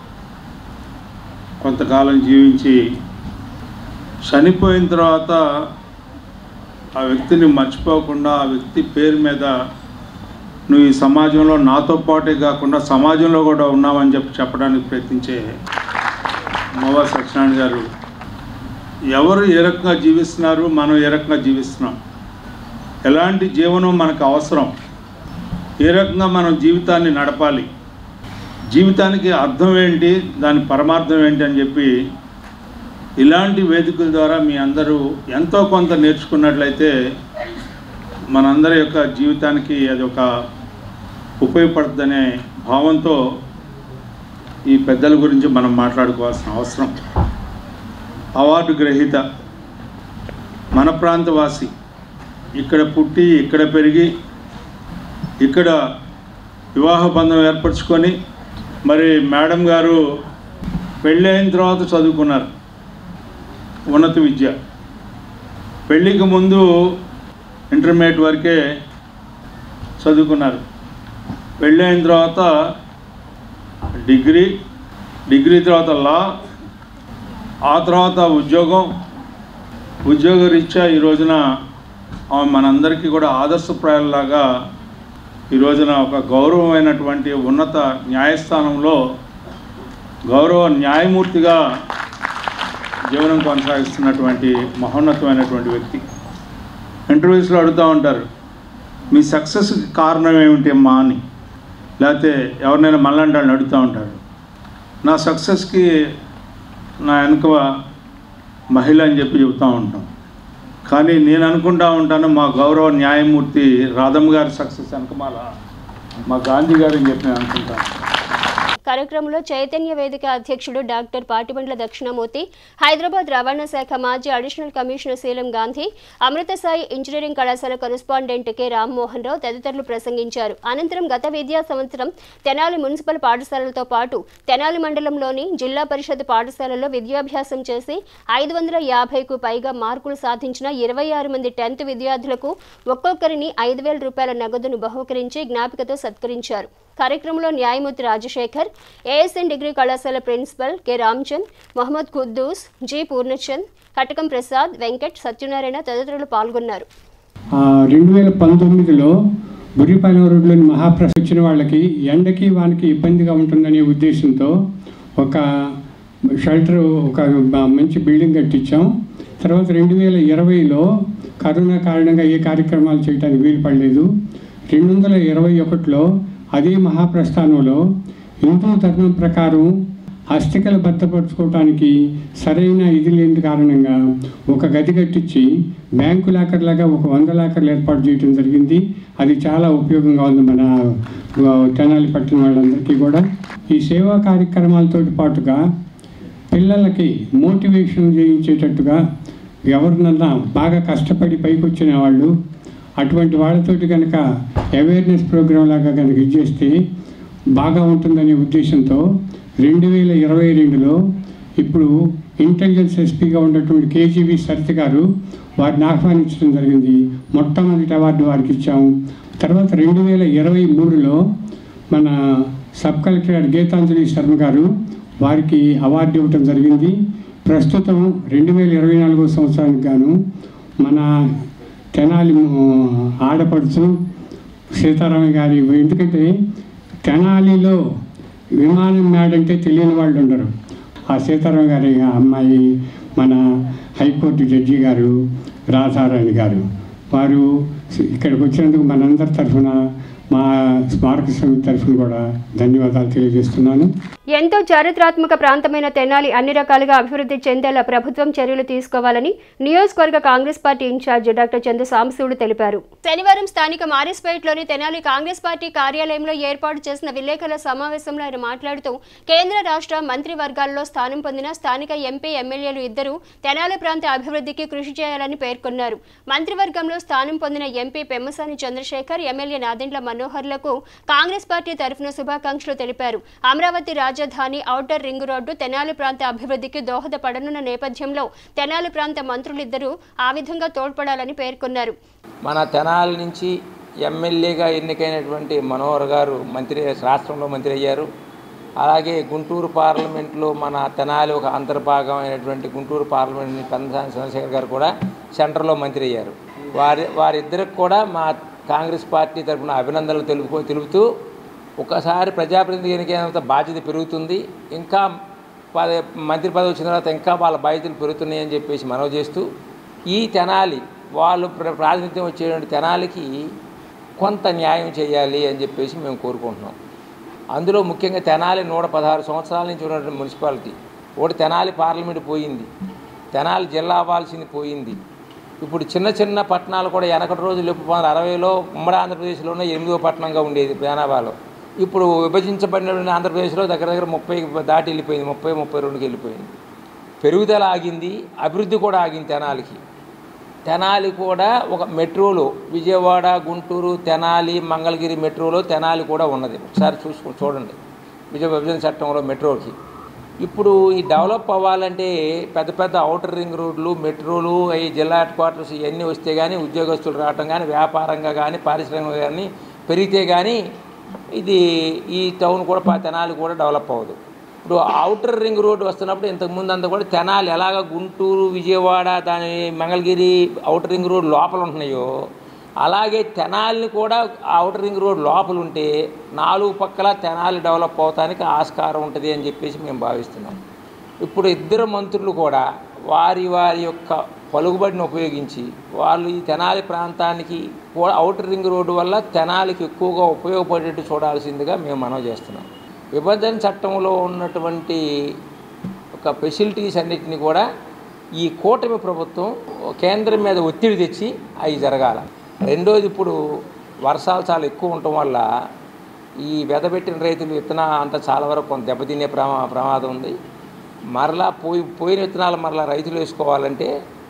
కొంతకాలం జీవించి చనిపోయిన తర్వాత ఆ వ్యక్తిని మర్చిపోకుండా ఆ వ్యక్తి పేరు మీద నువ్వు ఈ సమాజంలో నాతో పాటే కాకుండా సమాజంలో కూడా ఉన్నావని చెప్పి చెప్పడానికి ప్రయత్నించే మోవా సత్యనారాయణ గారు ఎవరు ఏ రకంగా జీవిస్తున్నారు మనం ఏ రకంగా జీవిస్తున్నాం ఎలాంటి జీవనం మనకు అవసరం ఏ రకంగా మనం జీవితాన్ని నడపాలి జీవితానికి అర్థం ఏంటి దాని పరమార్థం ఏంటి అని చెప్పి ఇలాంటి వేదికల ద్వారా మీ అందరూ ఎంతో కొంత నేర్చుకున్నట్లయితే మనందరి యొక్క జీవితానికి అది ఒక ఉపయోగపడుతుందనే భావంతో ఈ పెద్దల గురించి మనం మాట్లాడుకోవాల్సిన అవసరం అవార్డు గ్రహీత మన ప్రాంతవాసి ఇక్కడ పుట్టి ఇక్కడ పెరిగి ఇక్కడ వివాహ బంధం ఏర్పరచుకొని మరి మేడం గారు పెళ్ళైన తర్వాత చదువుకున్నారు ఉన్నత విద్య పెళ్ళికి ముందు ఇంటర్మీడియట్ వరకే చదువుకున్నారు పెళ్ళైన తర్వాత డిగ్రీ డిగ్రీ తర్వాత లా ఆ తర్వాత ఉద్యోగం ఉద్యోగ రీత్యా ఈ రోజున ఆమె మనందరికీ కూడా ఆదర్శప్రాయాల్లాగా ఈ రోజున ఒక గౌరవమైనటువంటి ఉన్నత న్యాయస్థానంలో గౌరవ న్యాయమూర్తిగా జీవనం కొనసాగిస్తున్నటువంటి మహోన్నతమైనటువంటి వ్యక్తి ఇంటర్వ్యూస్లో అడుగుతూ ఉంటారు మీ సక్సెస్కి కారణం ఏమిటి అమ్మా అని లేకపోతే ఎవరినైనా మళ్ళంటి వాళ్ళని అడుగుతూ ఉంటారు నా సక్సెస్కి నా వెనుక మహిళ అని చెప్పి చెబుతూ ఉంటాం కానీ నేను అనుకుంటా ఉంటాను మా గౌరవ న్యాయమూర్తి రాధమ్మ గారి సక్సెస్ వెనకమాల మా గాంధీ గారు అని చెప్పి నేను అనుకుంటాను కార్యక్రమంలో చైతన్య వేదిక అధ్యక్షుడు డాక్టర్ పాటిబండ్ల దక్షిణామూర్తి హైదరాబాద్ రవాణా శాఖ మాజీ additional commissioner Seelam Gandhi Amritasai engineering కళాశాల కరెస్పాండెంట్ కె రామ్మోహన్ రావు తదితరులు ప్రసంగించారు అనంతరం గత విద్యా సంవత్సరం తెనాలి మున్సిపల్ పాఠశాలలతో పాటు తెనాలి మండలంలోని జిల్లా పరిషత్ పాఠశాలల్లో విద్యాభ్యాసం చేసి ఐదు వందల యాభైకు పైగా మార్కులు సాధించిన ఇరవై ఆరు మంది టెన్త్ విద్యార్థులకు ఒక్కొక్కరిని ఐదు వేల రూపాయల నగదును బహుకరించి జ్ఞాపికతో సత్కరించారు కార్యక్రమంలో న్యాయమూర్తి రాజశేఖర్ ఏఎస్ఎన్ డిగ్రీ కళాశాల principal K Ramchand Mohammad Quddus G Purnachand Katakam Prasad Venkat Satyanarayana తదితరులు పాల్గొన్నారు రెండు వేల పంతొమ్మిదిలో బుర్రిపాలెం రోడ్లోని మహాప్రస్ వచ్చిన వాళ్ళకి ఎండకి వానికి ఇబ్బందిగా ఉంటుందనే ఉద్దేశంతో ఒక షెల్టర్ ఒక బ- మంచి బిల్డింగ్ కట్టించాం తర్వాత రెండు వేల ఇరవైలో కరోనా కారణంగా ఏ కార్యక్రమాలు చేయడానికి వీలు పడలేదు రెండు వందల ఇరవై ఒకటిలో అదే మహాప్రస్థానంలో హిందూ ధర్మం ప్రకారం అస్థికలు భద్రపరచుకోవడానికి సరైన ఇది లేని కారణంగా ఒక గది కట్టించి బ్యాంకు లాకర్ లాగా ఒక వంద లాకర్లు ఏర్పాటు చేయడం జరిగింది అది చాలా ఉపయోగంగా ఉంది మన ఆ, తెనాలి పట్టిన వాళ్ళందరికీ కూడా ఈ సేవా కార్యక్రమాలతో పాటుగా పిల్లలకి మోటివేషన్ చేయించేటట్టుగా ఎవరినన్నా బాగా కష్టపడి పైకి వచ్చిన వాళ్ళు అటువంటి వాళ్ళతోటి కనుక అవేర్నెస్ ప్రోగ్రామ్ లాగా కనుక ఇచ్చేస్తే బాగా ఉంటుందనే ఉద్దేశంతో రెండు వేల ఇరవై రెండులో ఇప్పుడు ఇంటెలిజెన్స్ ఎస్పీగా ఉన్నటువంటి కేజీవి సరిత గారు వారిని ఆహ్వానించడం జరిగింది మొట్టమొదటి అవార్డు వారికి ఇచ్చాము తర్వాత రెండు వేల ఇరవై మూడులో మన సబ్ కలెక్టర్ గీతాంజలి శర్మ గారు వారికి అవార్డు ఇవ్వటం జరిగింది ప్రస్తుతం రెండు వేల ఇరవై నాలుగో సంవత్సరానికి గాను మన తెనాలి ఆ, ఆడపడుచు సీతారామ గారి ఎందుకంటే తెనాలిలో విమానం మేడంటే తెలియని వాళ్ళు ఉండరు ఆ సీతారాం గారి అమ్మాయి మన హైకోర్టు జడ్జి గారు రాధారాణి గారు వారు ఇక్కడికి వచ్చినందుకు మనందరి తరఫున మా స్మారక సమితి తరఫున కూడా ధన్యవాదాలు తెలియజేస్తున్నాను ఎంతో చారిత్రాత్మక ప్రాంతమైన తెనాలి అన్ని రకాలుగా అభివృద్ధి చెందేలా ప్రభుత్వం చర్యలు తీసుకోవాలని నియోజకవర్గ Congress party in charge doctor Chandra Sambasivudu తెలిపారు శనివారం స్థానిక మారిస్పేట్లోని తెనాలి కాంగ్రెస్ పార్టీ కార్యాలయంలో ఏర్పాటు చేసిన విలేకరుల సమావేశంలో ఆయన మాట్లాడుతూ కేంద్ర రాష్ట్ర మంత్రివర్గాల్లో స్థానం పొందిన స్థానిక ఎంపీ ఎమ్మెల్యేలు ఇద్దరూ తెనాలి ప్రాంత అభివృద్ధికి కృషి చేయాలని పేర్కొన్నారు మంత్రివర్గంలో స్థానం పొందిన ఎంపీ పెమ్మసాని చంద్రశేఖర్ ఎమ్మెల్యే నాదెండ్ల మనోహర్లకు కాంగ్రెస్ పార్టీ తరఫున శుభాకాంక్షలు తెలిపారు అమరావతి రాజధాని ఔటర్ రింగ్ రోడ్డు తెనాలి ప్రాంత అభివృద్ధికి దోహదపడనున్న నేపథ్యంలో తెనాలి ప్రాంత మంత్రులిద్దరూ ఆ విధంగా తోడ్పడాలని పేర్కొన్నారు మన తెనాలి నుంచి ఎమ్మెల్యేగా ఎన్నికైనటువంటి మనోహర్ గారు మంత్రి రాష్ట్రంలో మంత్రి అయ్యారు అలాగే గుంటూరు పార్లమెంట్లో మన తెనాలి ఒక అంతర్భాగం అయినటువంటి గుంటూరు పార్లమెంట్ పెందసాని చంద్రశేఖర్ గారు కూడా సెంటర్లో మంత్రి అయ్యారు వారి వారిద్దరికి కూడా మా కాంగ్రెస్ పార్టీ తరఫున అభినందనలు తెలుపు తెలుపుతూ ఒకసారి ప్రజాప్రతినిధి ఎన్నికైనంత బాధ్యత పెరుగుతుంది ఇంకా పద మంత్రి పదవి వచ్చిన తర్వాత ఇంకా వాళ్ళ బాధ్యతలు పెరుగుతున్నాయని చెప్పేసి మనవి చేస్తూ ఈ తెనాలి వాళ్ళు ప్ర- ప్రాతినిధ్యం వచ్చేటువంటి తెనాలికి కొంత న్యాయం చేయాలి అని చెప్పేసి మేము కోరుకుంటున్నాం అందులో ముఖ్యంగా తెనాలి నూట పదహారు సంవత్సరాల నుంచి ఉన్నటువంటి మున్సిపాలిటీ ఒకటి తెనాలి పార్లమెంట్ పోయింది తెనాలి జిల్లా అవ్వాల్సింది పోయింది ఇప్పుడు చిన్న చిన్న పట్టణాలు కూడా వెనకటి రోజులు పంతొమ్మిది వందల అరవైలో ఉమ్మడి ఆంధ్రప్రదేశ్లోనే ఎనిమిదో పట్టణంగా ఉండేది జనాభాలో ఇప్పుడు విభజించబడిన ఆంధ్రప్రదేశ్లో దగ్గర దగ్గర ముప్పై దాటి వెళ్ళిపోయింది ముప్పై ముప్పై రెండుకి వెళ్ళిపోయింది పెరుగుదల ఆగింది అభివృద్ధి కూడా ఆగింది తెనాలికి తెనాలి కూడా ఒక మెట్రోలో విజయవాడ గుంటూరు తెనాలి మంగళగిరి మెట్రోలో తెనాలి కూడా ఉన్నది ఒకసారి చూసుకో చూడండి విజయ విభజన చట్టంలో మెట్రోకి ఇప్పుడు ఈ డెవలప్ అవ్వాలంటే పెద్ద పెద్ద అవుటర్ రింగ్ రోడ్లు మెట్రోలు ఈ జిల్లా హెడ్ క్వార్టర్స్ ఇవన్నీ వస్తే కానీ ఉద్యోగస్తులు రావటం కానీ వ్యాపారంగా కానీ పారిశ్రామిక కానీ పెరిగితే కానీ ఇది ఈ టౌన్ కూడా పా- తెనాలి కూడా డెవలప్ అవ్వదు ఇప్పుడు అవుటర్ రింగ్ రోడ్డు వస్తున్నప్పుడు ఇంతకుముందు అంతా కూడా తెనాలి ఎలాగ గుంటూరు విజయవాడ దాని మంగళగిరి అవుటర్ రింగ్ రోడ్ లోపల ఉంటున్నాయో అలాగే తెనాలిని కూడా అవుటర్ రింగ్ రోడ్ లోపల ఉంటే నాలుగు పక్కల తెనాలి డెవలప్ అవటానికి ఆస్కారం ఉంటుంది అని చెప్పేసి మేము భావిస్తున్నాం ఇప్పుడు ఇద్దరు మంత్రులు కూడా వారి వారి యొక్క పలుకుబడిని ఉపయోగించి వాళ్ళు ఈ తెనాలి ప్రాంతానికి కూడా అవుటర్ రింగ్ రోడ్డు వల్ల తెనాలికి ఎక్కువగా ఉపయోగపడేట్టు చూడాల్సిందిగా మేము మనవి చేస్తున్నాం విభజన చట్టంలో ఉన్నటువంటి ఒక ఫెసిలిటీస్ అన్నిటిని కూడా ఈ కూటమి ప్రభుత్వం కేంద్రం మీద ఒత్తిడి తెచ్చి అవి జరగాల రెండోది ఇప్పుడు వర్షాలు చాలా ఎక్కువ ఉండటం వల్ల ఈ వెదబెట్టిన రైతులు విత్తన అంతా చాలా వరకు కొంత దెబ్బతినే ప్రమా ప్రమాదం ఉంది మరలా పోయి పోయిన విత్తనాలు మరలా రైతులు వేసుకోవాలంటే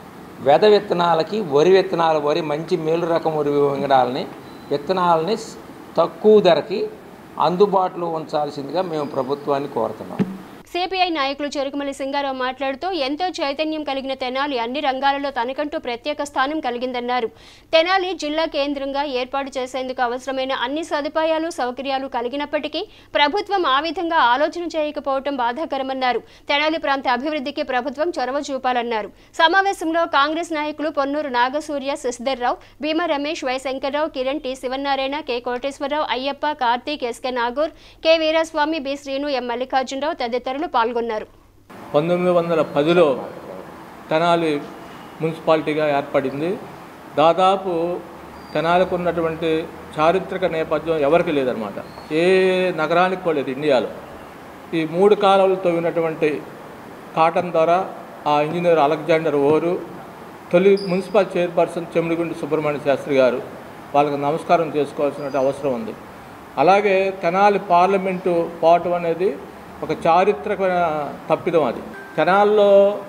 వెద విత్తనాలకి వరి విత్తనాలు వరి మంచి మేలు రకం వరి వింగడాలని విత్తనాలని స్- తక్కువ ధరకి అందుబాటులో ఉంచాల్సిందిగా మేము ప్రభుత్వాన్ని కోరుతున్నాం సిపిఐ నాయకులు చెరుకుమల్లి సింగారావు మాట్లాడుతూ ఎంతో చైతన్యం కలిగిన తెనాలి అన్ని రంగాలలో తనకంటూ ప్రత్యేక స్థానం కలిగిందన్నారు తెనాలి జిల్లా కేంద్రంగా ఏర్పాటు చేసేందుకు అవసరమైన అన్ని సదుపాయాలు సౌకర్యాలు కలిగినప్పటికీ ప్రభుత్వం ఆ విధంగా ఆలోచన చేయకపోవటం బాధాకరమన్నారు తెనాలి ప్రాంత అభివృద్ధికి ప్రభుత్వం చొరవ చూపాలన్నారు సమావేశంలో కాంగ్రెస్ నాయకులు Ponnuru Nagasurya Sasidhararao Bheema Ramesh Y Sankararao Kiran T Sivanarayana K Koteswararao Ayyappa Karthik SK Nagur K Veeraswamy B Srinu M Mallikarjunarao తదితరులు పాల్గొన్నారు పంతొమ్మిది వందల పదిలో తెనాలి మున్సిపాలిటీగా ఏర్పడింది దాదాపు తెనాలికి ఉన్నటువంటి చారిత్రక నేపథ్యం ఎవరికి లేదనమాట ఏ నగరానికి కూడా లేదు ఇండియాలో ఈ మూడు కాలువలు తవ్వినటువంటి కాటన్ ద్వారా ఆ ఇంజనీర్ అలెగ్జాండర్ ఓరు తొలి మున్సిపల్ చైర్పర్సన్ చెమిడిగుండి సుబ్రహ్మణ్య శాస్త్రి గారు వాళ్ళకి నమస్కారం చేసుకోవాల్సిన అవసరం ఉంది అలాగే తెనాలి పార్లమెంటు పోవటం అనేది ఒక చారిత్రకమైన తప్పిదం అది తెనాల్లో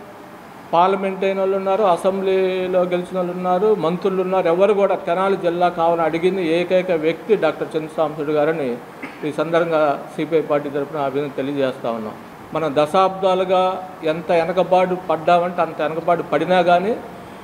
పార్లమెంట్ అయిన వాళ్ళు ఉన్నారు అసెంబ్లీలో గెలిచిన వాళ్ళు ఉన్నారు మంత్రులు ఉన్నారు ఎవరు కూడా తెనాలి జిల్లా కావాలని అడిగింది ఏకైక వ్యక్తి డాక్టర్ చంద్రసాంసుడు గారని ఈ సందర్భంగా సిపిఐ పార్టీ తరఫున అభినందన తెలియజేస్తా ఉన్నాం మనం దశాబ్దాలుగా ఎంత వెనకబాటు పడ్డామంటే అంత వెనకబాటు పడినా కానీ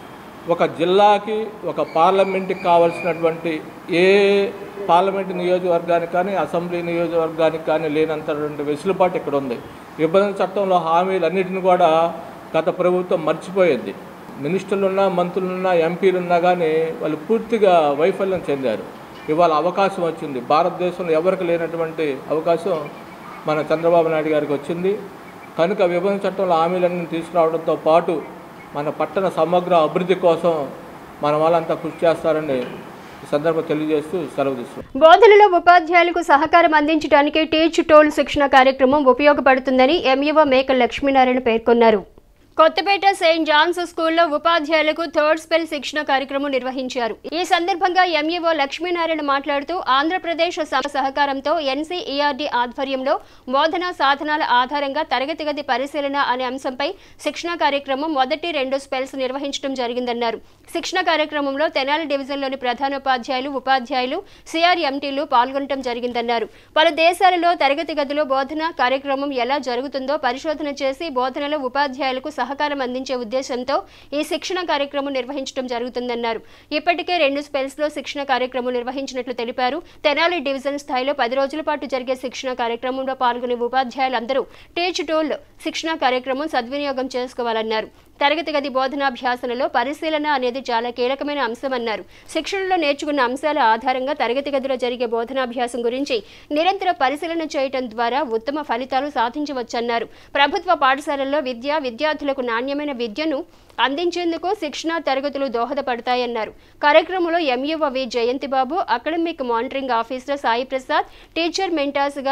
ఒక జిల్లాకి ఒక పార్లమెంట్కి కావాల్సినటువంటి ఏ పార్లమెంట్ నియోజకవర్గానికి కానీ అసెంబ్లీ నియోజకవర్గానికి కానీ లేనంతటువంటి వెసులుబాటు ఇక్కడ ఉంది విభజన చట్టంలో హామీలన్నిటిని కూడా గత ప్రభుత్వం మర్చిపోయింది మినిస్టర్లున్నా మంత్రులున్నా ఎంపీలున్నా కానీ వాళ్ళు పూర్తిగా వైఫల్యం చెందారు ఇవాళ అవకాశం వచ్చింది భారతదేశంలో ఎవరికి లేనటువంటి అవకాశం మన చంద్రబాబు నాయుడు గారికి వచ్చింది కనుక విభజన చట్టంలో హామీలన్నీ తీసుకురావడంతో పాటు మన పట్టణ సమగ్ర అభివృద్ధి కోసం మన వాళ్ళంతా కృషి చేస్తారని ఈ సందర్భం తెలియజేస్తూ సెలవు తీసుకుంటాం బోధనలో ఉపాధ్యాయులకు సహకారం అందించడానికి టీచ్ టోల్ శిక్షణ కార్యక్రమం ఉపయోగపడుతుందని ఎంఈఓ మేకల లక్ష్మీనారాయణ పేర్కొన్నారు కొత్తపేట సెయింట్ జాన్స్ స్కూల్లో ఉపాధ్యాయులకు థర్డ్ స్పెల్ శిక్షణ కార్యక్రమం నిర్వహించారు ఈ సందర్భంగా ఎంఈఓ లక్ష్మీనారాయణ మాట్లాడుతూ ఆంధ్రప్రదేశ్ సమ సహకారంతో ఎన్సీఈఆర్డీ ఆధ్వర్యంలో బోధన సాధనాల ఆధారంగా తరగతి గది పరిశీలన అనే అంశంపై శిక్షణ కార్యక్రమం మొదటి రెండు స్పెల్స్ నిర్వహించడం జరిగిందన్నారు శిక్షణ కార్యక్రమంలో తెనాలి డివిజన్లోని ప్రధానోపాధ్యాయులు ఉపాధ్యాయులు సిఆర్ఎంటీలు పాల్గొనడం జరిగిందన్నారు పలు దేశాలలో తరగతి గదిలో బోధన కార్యక్రమం ఎలా జరుగుతుందో పరిశోధన చేసి బోధనలో ఉపాధ్యాయులకు సహకారం అందించే ఉద్దేశంతో ఈ శిక్షణ కార్యక్రమం నిర్వహించడం జరుగుతుందన్నారు ఇప్పటికే రెండు స్పెల్స్ లో శిక్షణ కార్యక్రమం నిర్వహించినట్లు తెలిపారు తెనాలి డివిజన్ స్థాయిలో పది రోజుల పాటు జరిగే శిక్షణ కార్యక్రమంలో పాల్గొనే ఉపాధ్యాయులందరూ టీచ్ టోల్ శిక్షణ కార్యక్రమం సద్వినియోగం చేసుకోవాలన్నారు తరగతి గది బోధనాభ్యాసనలో పరిశీలన అనేది చాలా కీలకమైన అంశమన్నారు శిక్షణలో నేర్చుకున్న అంశాల ఆధారంగా తరగతి గదిలో జరిగే బోధనాభ్యాసం గురించి నిరంతర పరిశీలన చేయటం ద్వారా ఉత్తమ ఫలితాలు సాధించవచ్చన్నారు ప్రభుత్వ పాఠశాలల్లో విద్య విద్యార్థులకు నాణ్యమైన విద్యను అందించేందుకు శిక్షణా తరగతులు దోహదపడతాయన్నారు కార్యక్రమంలో MEO V Jayantibabu academic monitoring officer Sai Prasad teacher మెంటార్స్గా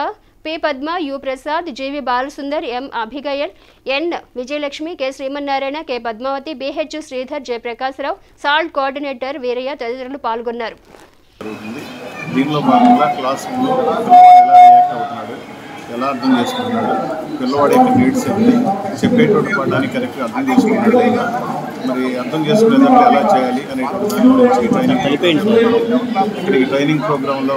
P Padma U Prasad GV Balasundar M Abhigayan N Vijayalakshmi K Srimannarayana K Padmavathi BH Sridhar Jayaprakashrao SALT coordinator Veeraiah తదితరులు పాల్గొన్నారు జరుగుతుంది దీనిలో భాగంగా క్లాస్ రూమ్లో పిల్లవాడు ఎలా రియాక్ట్ అవుతున్నాడు ఎలా అర్థం చేసుకుంటున్నాడు పిల్లవాడి యొక్క నీడ్స్ ఏంటి చెప్పేటువంటి పడ్డానికి కరెక్ట్గా అర్థం చేసుకుంటున్నాడు లేదా మరి అర్థం చేసుకునేటప్పుడు ఎలా చేయాలి అనేటువంటి దాని గురించి ట్రైనింగ్ ఇక్కడికి ట్రైనింగ్ ప్రోగ్రాంలో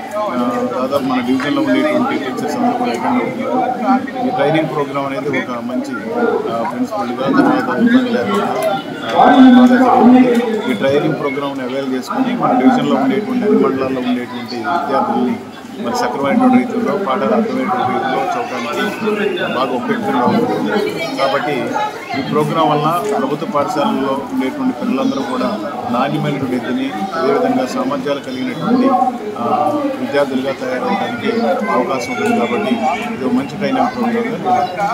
దాదాపు మన డివిజన్లో ఉండేటువంటి టీచర్స్ అందరూ కూడా అటెండ్ అవుతున్నారు ఈ ట్రైనింగ్ ప్రోగ్రామ్ అనేది ఒక మంచి ప్రిన్సిపల్గా తర్వాత ఇబ్బంది లేకుండా ఆ, బాగా జరుగుతుంది ఈ ట్రైనింగ్ ప్రోగ్రామ్ని అవైల్ చేసుకుని మన డివిజన్లో ఉండేటువంటి అన్ని మండలాల్లో ఉండేటువంటి విద్యార్థుల్ని మరి సక్రమైనటువంటి రీతిలో పాఠాలు అర్థమైనటువంటి రీతిలో చదవడానికి బాగా ఉపయుక్తంగా ఉంటుంది కాబట్టి ఈ ప్రోగ్రాం వల్ల ప్రభుత్వ పాఠశాలల్లో ఉండేటువంటి పిల్లలందరూ కూడా నాణ్యమైనటువంటి విద్యని అదేవిధంగా సామర్థ్యాలు కలిగినటువంటి ఆ, విద్యార్థులుగా తయారవడానికి అవకాశం ఉంటుంది కాబట్టి ఇది ఒక మంచి ట్రైనింగ్ ప్రోగ్రామ్గా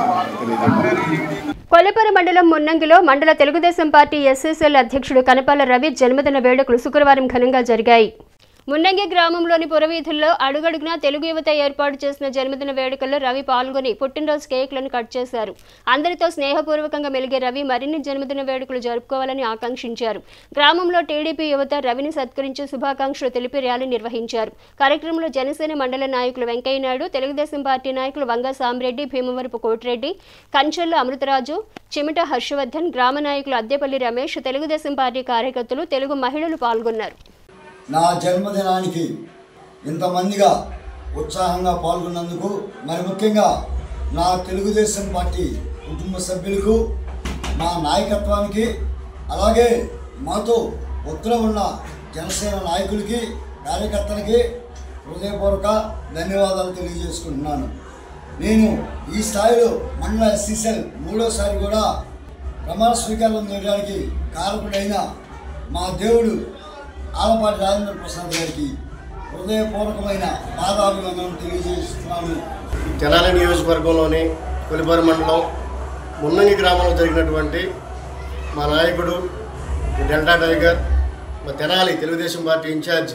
తెలియజేయండి కొల్లిపర మండలం మున్నంగిలో మండల తెలుగుదేశం పార్టీ ఎస్ఎస్ఎల్ అధ్యక్షుడు కనపాల రవి జన్మదిన వేడుకలు శుక్రవారం ఘనంగా జరిగాయి మున్నంగి గ్రామంలోని పురవీధుల్లో అడుగడుగునా తెలుగు యువత ఏర్పాటు చేసిన జన్మదిన వేడుకల్లో రవి పాల్గొని పుట్టినరోజు కేక్లను కట్ చేశారు అందరితో స్నేహపూర్వకంగా మెలిగే రవి మరిన్ని జన్మదిన వేడుకలు జరుపుకోవాలని ఆకాంక్షించారు గ్రామంలో టీడీపీ యువత రవిని సత్కరించి శుభాకాంక్షలు తెలిపి ర్యాలీ నిర్వహించారు కార్యక్రమంలో జనసేన మండల నాయకులు వెంకయ్యనాయుడు తెలుగుదేశం పార్టీ నాయకులు వంగ సామిరెడ్డి భీమవరపు కోటిరెడ్డి కంచెల్లు అమృతరాజు చిమిట హర్షవర్ధన్ గ్రామ నాయకులు అద్దెపల్లి రమేష్ తెలుగుదేశం పార్టీ కార్యకర్తలు తెలుగు మహిళలు పాల్గొన్నారు నా జన్మదినానికి ఇంతమందిగా ఉత్సాహంగా పాల్గొన్నందుకు మరి ముఖ్యంగా నా తెలుగుదేశం పార్టీ కుటుంబ సభ్యులకు మా నాయకత్వానికి అలాగే మాతో ఒత్తులో ఉన్న జనసేన నాయకులకి కార్యకర్తలకి హృదయపూర్వక ధన్యవాదాలు తెలియజేసుకుంటున్నాను నేను ఈ స్థాయిలో మండల ఎస్సీసెల్ మూడోసారి కూడా ప్రమాణ స్వీకారం చేయడానికి కారకుడైన మా దేవుడు ఆలపాటి రాజేంద్ర ప్రసాద్ గారికి హృదయపూర్వకమైన పాదాభివందనం తెలియజేస్తున్నాను తెనాలి నియోజకవర్గంలోని కొలిపారు మండలం మున్నంగి గ్రామంలో జరిగినటువంటి మా నాయకుడు డెల్టా టైగర్ మా Tenali Telugudesam party in charge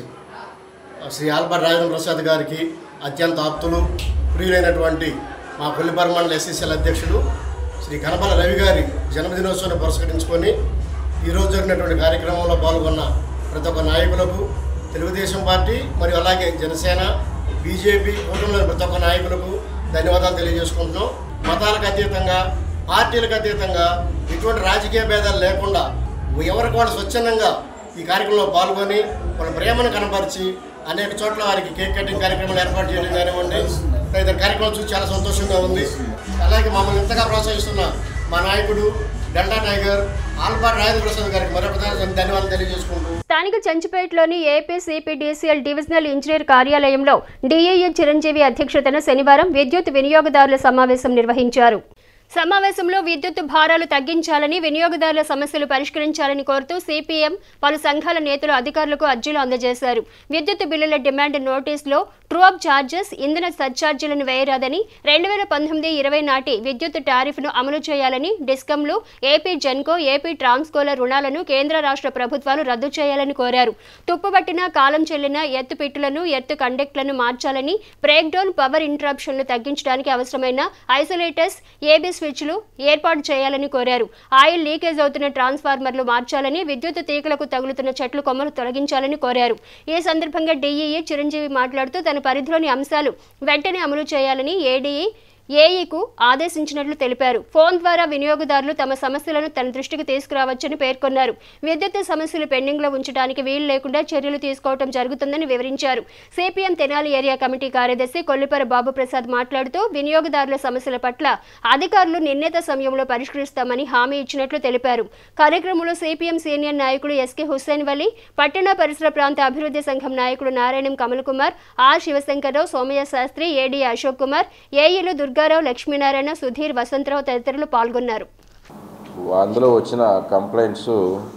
Shri Albert Rajendra Prasad గారికి అత్యంత ఆప్తులు ప్రియులైనటువంటి మా కొల్లిపారు మండల ఎస్ఎస్ఎల్ అధ్యక్షుడు శ్రీ కనపల రవి గారి జన్మదినోత్సవాన్ని పురస్కరించుకొని ఈరోజు జరిగినటువంటి కార్యక్రమంలో పాల్గొన్న ప్రతి ఒక్క నాయకులకు తెలుగుదేశం పార్టీ మరియు అలాగే జనసేన బీజేపీ కూటమిలోని ప్రతి ఒక్క నాయకులకు ధన్యవాదాలు తెలియజేసుకుంటున్నాం మతాలకు అతీతంగా పార్టీలకు అతీతంగా ఎటువంటి రాజకీయ భేదాలు లేకుండా ఎవరికి వాళ్ళు స్వచ్ఛందంగా ఈ కార్యక్రమంలో పాల్గొని వాళ్ళ ప్రేమను కనపరిచి అనేక చోట్ల వారికి కేక్ కటింగ్ కార్యక్రమాలు ఏర్పాటు చేయడం కానివ్వండి తదితర కార్యక్రమాలు చూసి చాలా సంతోషంగా ఉంది అలాగే మమ్మల్ని ఇంతగా ప్రోత్సహిస్తున్న మా నాయకుడు Delta Tiger Albert Rajendra Prasad గారికి మరొక ధన్యవాదాలు తెలియజేసుకుంటూ స్థానిక చంచిపేటలోని ఏపీ సిపిడిసిఎల్ డివిజనల్ ఇంజనీర్ కార్యాలయంలో డిఏయు చిరంజీవి అధ్యక్షతన శనివారం విద్యుత్ వినియోగదారుల సమావేశం నిర్వహించారు సమావేశంలో విద్యుత్ భారాలు తగ్గించాలని వినియోగదారుల సమస్యలు పరిష్కరించాలని కోరుతూ సిపిఎం పలు సంఘాల నేతలు అధికారులకు అర్జీలు అందజేశారు విద్యుత్ బిల్లుల డిమాండ్ నోటీసులో ట్రూ అప్ ఛార్జెస్ ఇంధన సర్ఛార్జీలను వేయరాదని రెండు వేల పంతొమ్మిది ఇరవై నాటి విద్యుత్ టారిఫ్ను అమలు చేయాలని డిస్కంలు ఏపీ జెన్కో ఏపీ ట్రాన్స్కోల రుణాలను కేంద్ర రాష్ట్ర ప్రభుత్వాలు రద్దు చేయాలని కోరారు తుప్పుపట్టిన కాలం చెల్లిన ఎత్తు పిట్టులను ఎత్తు కండక్ట్లను మార్చాలని బ్రేక్ డౌన్ పవర్ ఇంటరప్షన్లు తగ్గించడానికి అవసరమైన ఐసోలేటర్స్ ఏబీ స్విచ్లు ఏర్పాటు చేయాలని కోరారు ఆయిల్ లీకేజ్ అవుతున్న ట్రాన్స్ఫార్మర్లు మార్చాలని విద్యుత్ తీగలకు తగులుతున్న చెట్లు కొమ్మలు తొలగించాలని కోరారు ఈ సందర్భంగా డీఈఈ చిరంజీవి మాట్లాడుతూ తన పరిధిలోని అంశాలు వెంటనే అమలు చేయాలని ఏడీఈ ఏఈకు ఆదేశించినట్లు తెలిపారు ఫోన్ ద్వారా వినియోగదారులు తమ సమస్యలను తన దృష్టికి తీసుకురావచ్చని పేర్కొన్నారు విద్యుత్ సమస్యలు పెండింగ్లో ఉంచడానికి వీలు లేకుండా చర్యలు తీసుకోవడం జరుగుతుందని వివరించారు సిపిఎం తెనాలి ఏరియా కమిటీ కార్యదర్శి కొల్లిపర బాబు ప్రసాద్ మాట్లాడుతూ వినియోగదారుల సమస్యల పట్ల అధికారులు నిర్ణీత సమయంలో పరిష్కరిస్తామని హామీ ఇచ్చినట్లు తెలిపారు కార్యక్రమంలో సిపిఎం సీనియర్ నాయకుడు ఎస్కే హుస్సేన్ వలి పట్టణ పరిసర ప్రాంత అభివృద్ధి సంఘం నాయకుడు నారాయణం కమల్ కుమార్ ఆర్ శివశంకర్రావు సోమయ్య శాస్త్రి ఏడి అశోక్ కుమార్ ఏఈలు దుర్గారావు లక్ష్మీనారాయణ సుధీర్ వసంతరావు తదితరులు పాల్గొన్నారు అందులో వచ్చిన కంప్లైంట్స్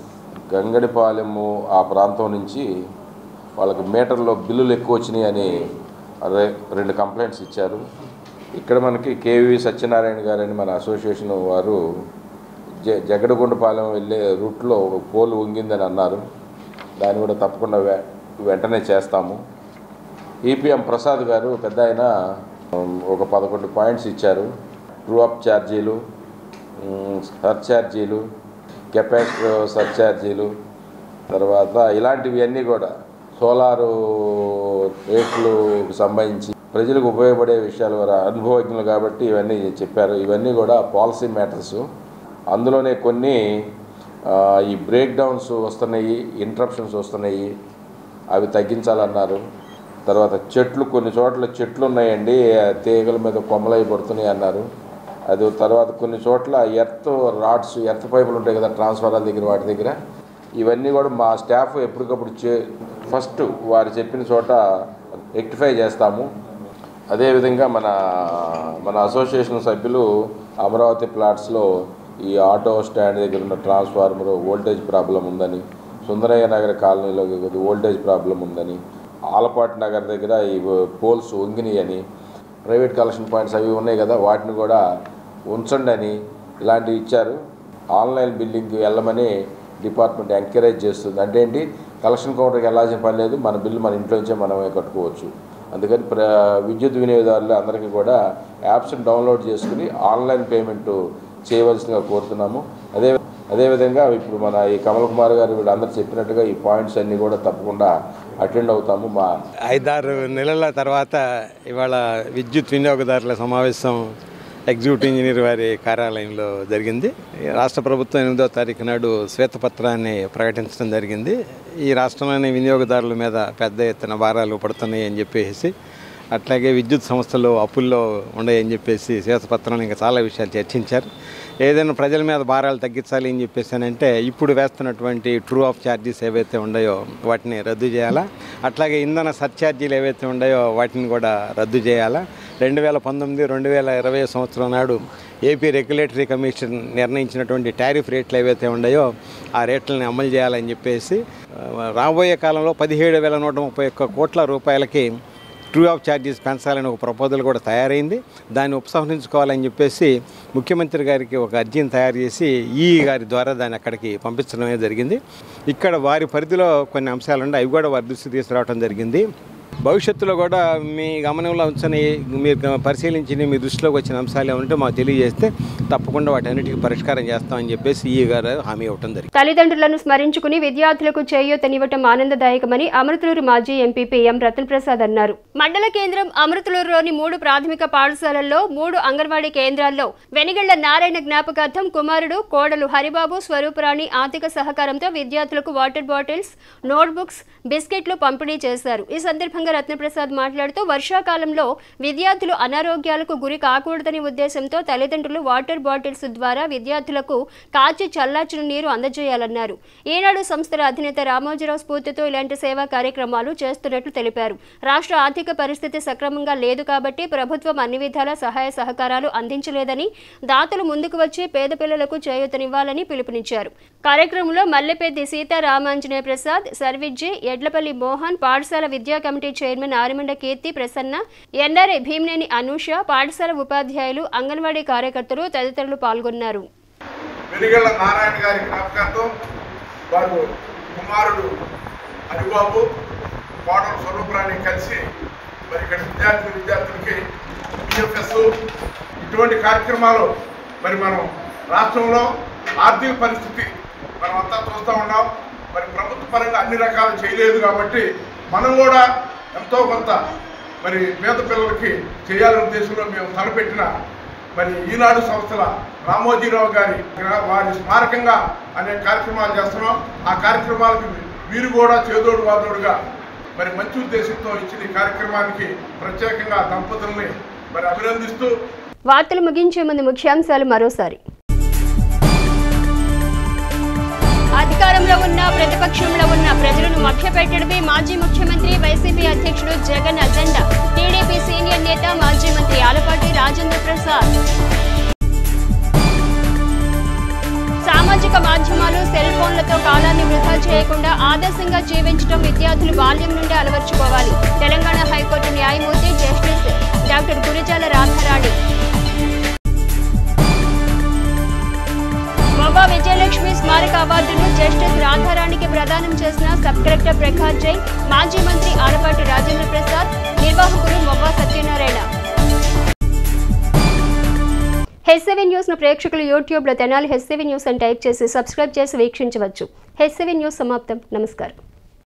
గంగడిపాలెము ఆ ప్రాంతం నుంచి వాళ్ళకి మీటర్లో బిల్లులు ఎక్కువ వచ్చినాయి అని రె- రెండు కంప్లైంట్స్ ఇచ్చారు ఇక్కడ మనకి కేవీ సత్యనారాయణ గారని మన అసోసియేషన్ వారు జ జగడగుండపాలెం వెళ్ళే రూట్లో ఒక పోలు వంగిందని అన్నారు దాన్ని కూడా తప్పకుండా వె- వెంటనే చేస్తాము ఈపీఎం ప్రసాద్ గారు పెద్ద ఆయన ఒక పదకొండు పాయింట్స్ ఇచ్చారు ట్రూ అప్ ఛార్జీలు సర్ఛార్జీలు కెపాసిటర్ సర్ఛార్జీలు తర్వాత ఇలాంటివి అన్నీ కూడా సోలారు రేట్లకు సంబంధించి ప్రజలకు ఉపయోగపడే విషయాలు వారు అనుభవజ్ఞులు కాబట్టి ఇవన్నీ చెప్పారు ఇవన్నీ కూడా పాలసీ మ్యాటర్స్ అందులోనే కొన్ని ఆ, ఈ బ్రేక్ డౌన్స్ వస్తున్నాయి ఇంటరప్షన్స్ వస్తున్నాయి అవి తగ్గించాలన్నారు తర్వాత చెట్లు కొన్ని చోట్ల చెట్లు ఉన్నాయండి ఆ తీగల మీద కొమ్మలై పడుతున్నాయి అన్నారు అది తర్వాత కొన్ని చోట్ల ఎర్త్ రాడ్స్ ఎర్త్ పైపులు ఉంటాయి కదా ట్రాన్స్ఫార్మర్ దగ్గర వాటి దగ్గర ఇవన్నీ కూడా మా స్టాఫ్ ఎప్పటికప్పుడు చే ఫస్ట్ వారు చెప్పిన చోట రెక్టిఫై చేస్తాము అదేవిధంగా మన మన అసోసియేషన్ సభ్యులు అమరావతి ప్లాట్స్లో ఈ ఆటో స్టాండ్ దగ్గర ఉన్న ట్రాన్స్ఫార్మర్ వోల్టేజ్ ప్రాబ్లం ఉందని సుందరయ్య నగర్ కాలనీలో కొద్ది వోల్టేజ్ ప్రాబ్లం ఉందని ఆలపాటి నగర్ దగ్గర ఈ పోల్స్ వంగినాయి అని ప్రైవేట్ కలెక్షన్ పాయింట్స్ అవి ఉన్నాయి కదా వాటిని కూడా ఉంచండి అని ఇలాంటివి ఇచ్చారు ఆన్లైన్ బిల్లింగ్కి వెళ్ళమని డిపార్ట్మెంట్ ఎంకరేజ్ చేస్తుంది అంటే ఏంటి కలెక్షన్ కౌంటర్కి వెళ్ళాల్సిన పని లేదు మన బిల్లు మన ఇంట్లో నుంచే మనమే కట్టుకోవచ్చు అందుకని ప్ర విద్యుత్ వినియోగదారులు అందరికీ కూడా యాప్స్ని డౌన్లోడ్ చేసుకుని ఆన్లైన్ పేమెంట్ చేయవలసిందిగా కోరుతున్నాము అదే అదేవిధంగా ఇప్పుడు మన ఈ కమల్ కుమార్ గారు వీళ్ళందరూ చెప్పినట్టుగా ఈ పాయింట్స్ అన్నీ కూడా తప్పకుండా అటెండ్ అవుతాము మా ఐదారు నెలల తర్వాత ఇవాళ విద్యుత్ వినియోగదారుల సమావేశం ఎగ్జిక్యూటివ్ ఇంజనీర్ వారి కార్యాలయంలో జరిగింది ఈ రాష్ట్ర ప్రభుత్వం ఎనిమిదో తారీఖు నాడు శ్వేతపత్రాన్ని ప్రకటించడం జరిగింది ఈ రాష్ట్రంలోని వినియోగదారుల మీద పెద్ద ఎత్తున భారాలు పడుతున్నాయి అని చెప్పేసి అట్లాగే విద్యుత్ సంస్థలు అప్పుల్లో ఉన్నాయని చెప్పేసి శ్వేతపత్రంలో ఇంకా చాలా విషయాలు చర్చించారు ఏదైనా ప్రజల మీద భారాలు తగ్గించాలి అని చెప్పేసి అని అంటే ఇప్పుడు వేస్తున్నటువంటి ట్రూ ఆఫ్ ఛార్జెస్ ఏవైతే ఉన్నాయో వాటిని రద్దు చేయాలా అట్లాగే ఇంధన సర్ఛార్జీలు ఏవైతే ఉన్నాయో వాటిని కూడా రద్దు చేయాలా రెండు వేల పంతొమ్మిది రెండు వేల ఇరవై సంవత్సరం నాడు ఏపీ రెగ్యులేటరీ కమిషన్ నిర్ణయించినటువంటి టారిఫ్ రేట్లు ఏవైతే ఉన్నాయో ఆ రేట్లని అమలు చేయాలని చెప్పేసి ఆ, రాబోయే కాలంలో పదిహేడు వేల నూట ముప్పై ఒక్క కోట్ల రూపాయలకి ట్రూ ఆఫ్ ఛార్జెస్ పెంచాలని ఒక ప్రపోజల్ కూడా తయారైంది దాన్ని ఉపసంహరించుకోవాలని చెప్పేసి ముఖ్యమంత్రి గారికి ఒక అర్జీని తయారు చేసి ఈ గారి ద్వారా దాన్ని అక్కడికి పంపించడమే జరిగింది ఇక్కడ వారి పరిధిలో కొన్ని అంశాలు ఉన్నాయి అవి కూడా వారి దృష్టి తీసుకురావడం జరిగింది భవిష్యత్తులో కూడా మీ గమనంలో ఉంచని మీరు పరిశీలించి మీ దృష్టిలోకి వచ్చిన అంశాలు ఏమంటే మాకు తెలియజేస్తే తప్పకుండా వాటన్నిటికీ పరిష్కారం చేస్తామని చెప్పేసి ఈ గారు హామీ ఇవ్వటం జరిగింది తల్లిదండ్రులను స్మరించుకుని విద్యార్థులకు చేయూతనివ్వటం ఆనందదాయకమని అమృతలూరు మాజీ ఎంపీపీ ఎం రతన్ ప్రసాద్ అన్నారు మండల కేంద్రం అమృతలూరులోని మూడు ప్రాథమిక పాఠశాలల్లో మూడు అంగన్వాడీ కేంద్రాల్లో వెనిగళ్ల నారాయణ జ్ఞాపకార్థం కుమారుడు కోడలు హరిబాబు స్వరూపురాణి ఆర్థిక సహకారంతో విద్యార్థులకు వాటర్ బాటిల్స్ నోట్బుక్స్ బిస్కెట్లు పంపిణీ చేశారు ఈ సందర్భంగా రత్నప్రసాద్ మాట్లాడుతూ వర్షాకాలంలో విద్యార్థులు అనారోగ్యాలకు గురి కాకూడదనే ఉద్దేశంతో తల్లిదండ్రులు వాటర్ బాటిల్స్ ద్వారా విద్యార్థులకు కాచి చల్లార్చిన నీరు అందజేయాలన్నారు ఈనాడు సంస్థల అధినేత రామోజీరావు స్ఫూర్తితో ఇలాంటి సేవా కార్యక్రమాలు చేస్తున్నట్లు తెలిపారు రాష్ట్ర ఆర్థిక పరిస్థితి సక్రమంగా లేదు కాబట్టి ప్రభుత్వం అన్ని విధాల సహాయ సహకారాలు అందించలేదని దాతలు ముందుకు వచ్చి పేద పిల్లలకు చేయూతనివ్వాలని పిలుపునిచ్చారు కార్యక్రమంలో మల్లెపెద్ది సీతారామాంజనేయ ప్రసాద్ సర్విజ్జి ఎడ్లపల్లి మోహన్ పాఠశాల విద్యా committee chairman Arimanda Keerthi Prasanna NRI Bheemineni Anusha పాఠశాల ఉపాధ్యాయులు అంగన్వాడీ కార్యకర్తలు తదితరులు పాల్గొన్నారు వెలిగళ్ళ నారాయణ గారి జ్ఞాపకార్థం వారు కుమారుడు హరిబాబు కోడలు స్వరూపురాన్ని కలిసి మరి ఇక్కడ విద్యార్థి విద్యార్థులకి పిఎఫ్ఎస్ ఇటువంటి కార్యక్రమాలు మరి మనం రాష్ట్రంలో ఆర్థిక పరిస్థితి మనం అంతా చూస్తూ ఉన్నాం మరి ప్రభుత్వ పరంగా అన్ని రకాలు చేయలేదు కాబట్టి మనం కూడా ఎంతో కొంత మరి పేద పిల్లలకి చేయాలనే ఉద్దేశంలో మేము తలపెట్టిన మరి ఈనాడు సంస్థల రామోజీరావు గారి వారి స్మారకంగా అనేక కార్యక్రమాలు చేస్తున్నాం ఆ కార్యక్రమాలకు వీరు కూడా చేదోడు వాదోడుగా మరి మంచి ఉద్దేశంతో ఇచ్చిన ఈ కార్యక్రమానికి ప్రత్యేకంగా దంపతుల్ని మరి అభినందిస్తూ వార్తలు ముగించే ముందు ముఖ్యాంశాలు మరోసారి అధికారంలో ఉన్న ప్రతిపక్షంలో ఉన్న ప్రజలను మభ్యపెట్టడమే మాజీ ముఖ్యమంత్రి వైసీపీ అధ్యక్షుడు జగన్ అజెండా టీడీపీ సీనియర్ నేత మాజీ మంత్రి ఆలపాటి రాజేంద్ర ప్రసాద్ సామాజిక మాధ్యమాలు సెల్ ఫోన్లతో కాలాన్ని వృధా చేయకుండా ఆదర్శంగా జీవించడం విద్యార్థులు బాల్యం నుండి అలవర్చుకోవాలి తెలంగాణ హైకోర్టు న్యాయమూర్తి జస్టిస్ డాక్టర్ గురిజాల రాధారాణి మొబా విజయలక్ష్మి స్మారక అవార్డును జస్టిస్ రాధారాణికి ప్రదానం చేసిన సబ్ కలెక్టర్ ప్రకాష్ జైన్ మాజీ మంత్రి ఆలపాటి రాజేంద్ర ప్రసాద్ నిర్వాహకులు మొబ్బా సత్యనారాయణ హెచ్ సెవెన్ న్యూస్ను ప్రేక్షకులు యూట్యూబ్లో తెనాలి హెచ్ సెవెన్ న్యూస్ అని టైప్ చేసి సబ్స్క్రైబ్ చేసి వీక్షించవచ్చు హెచ్ సెవెన్ న్యూస్ సమాప్తం నమస్కారం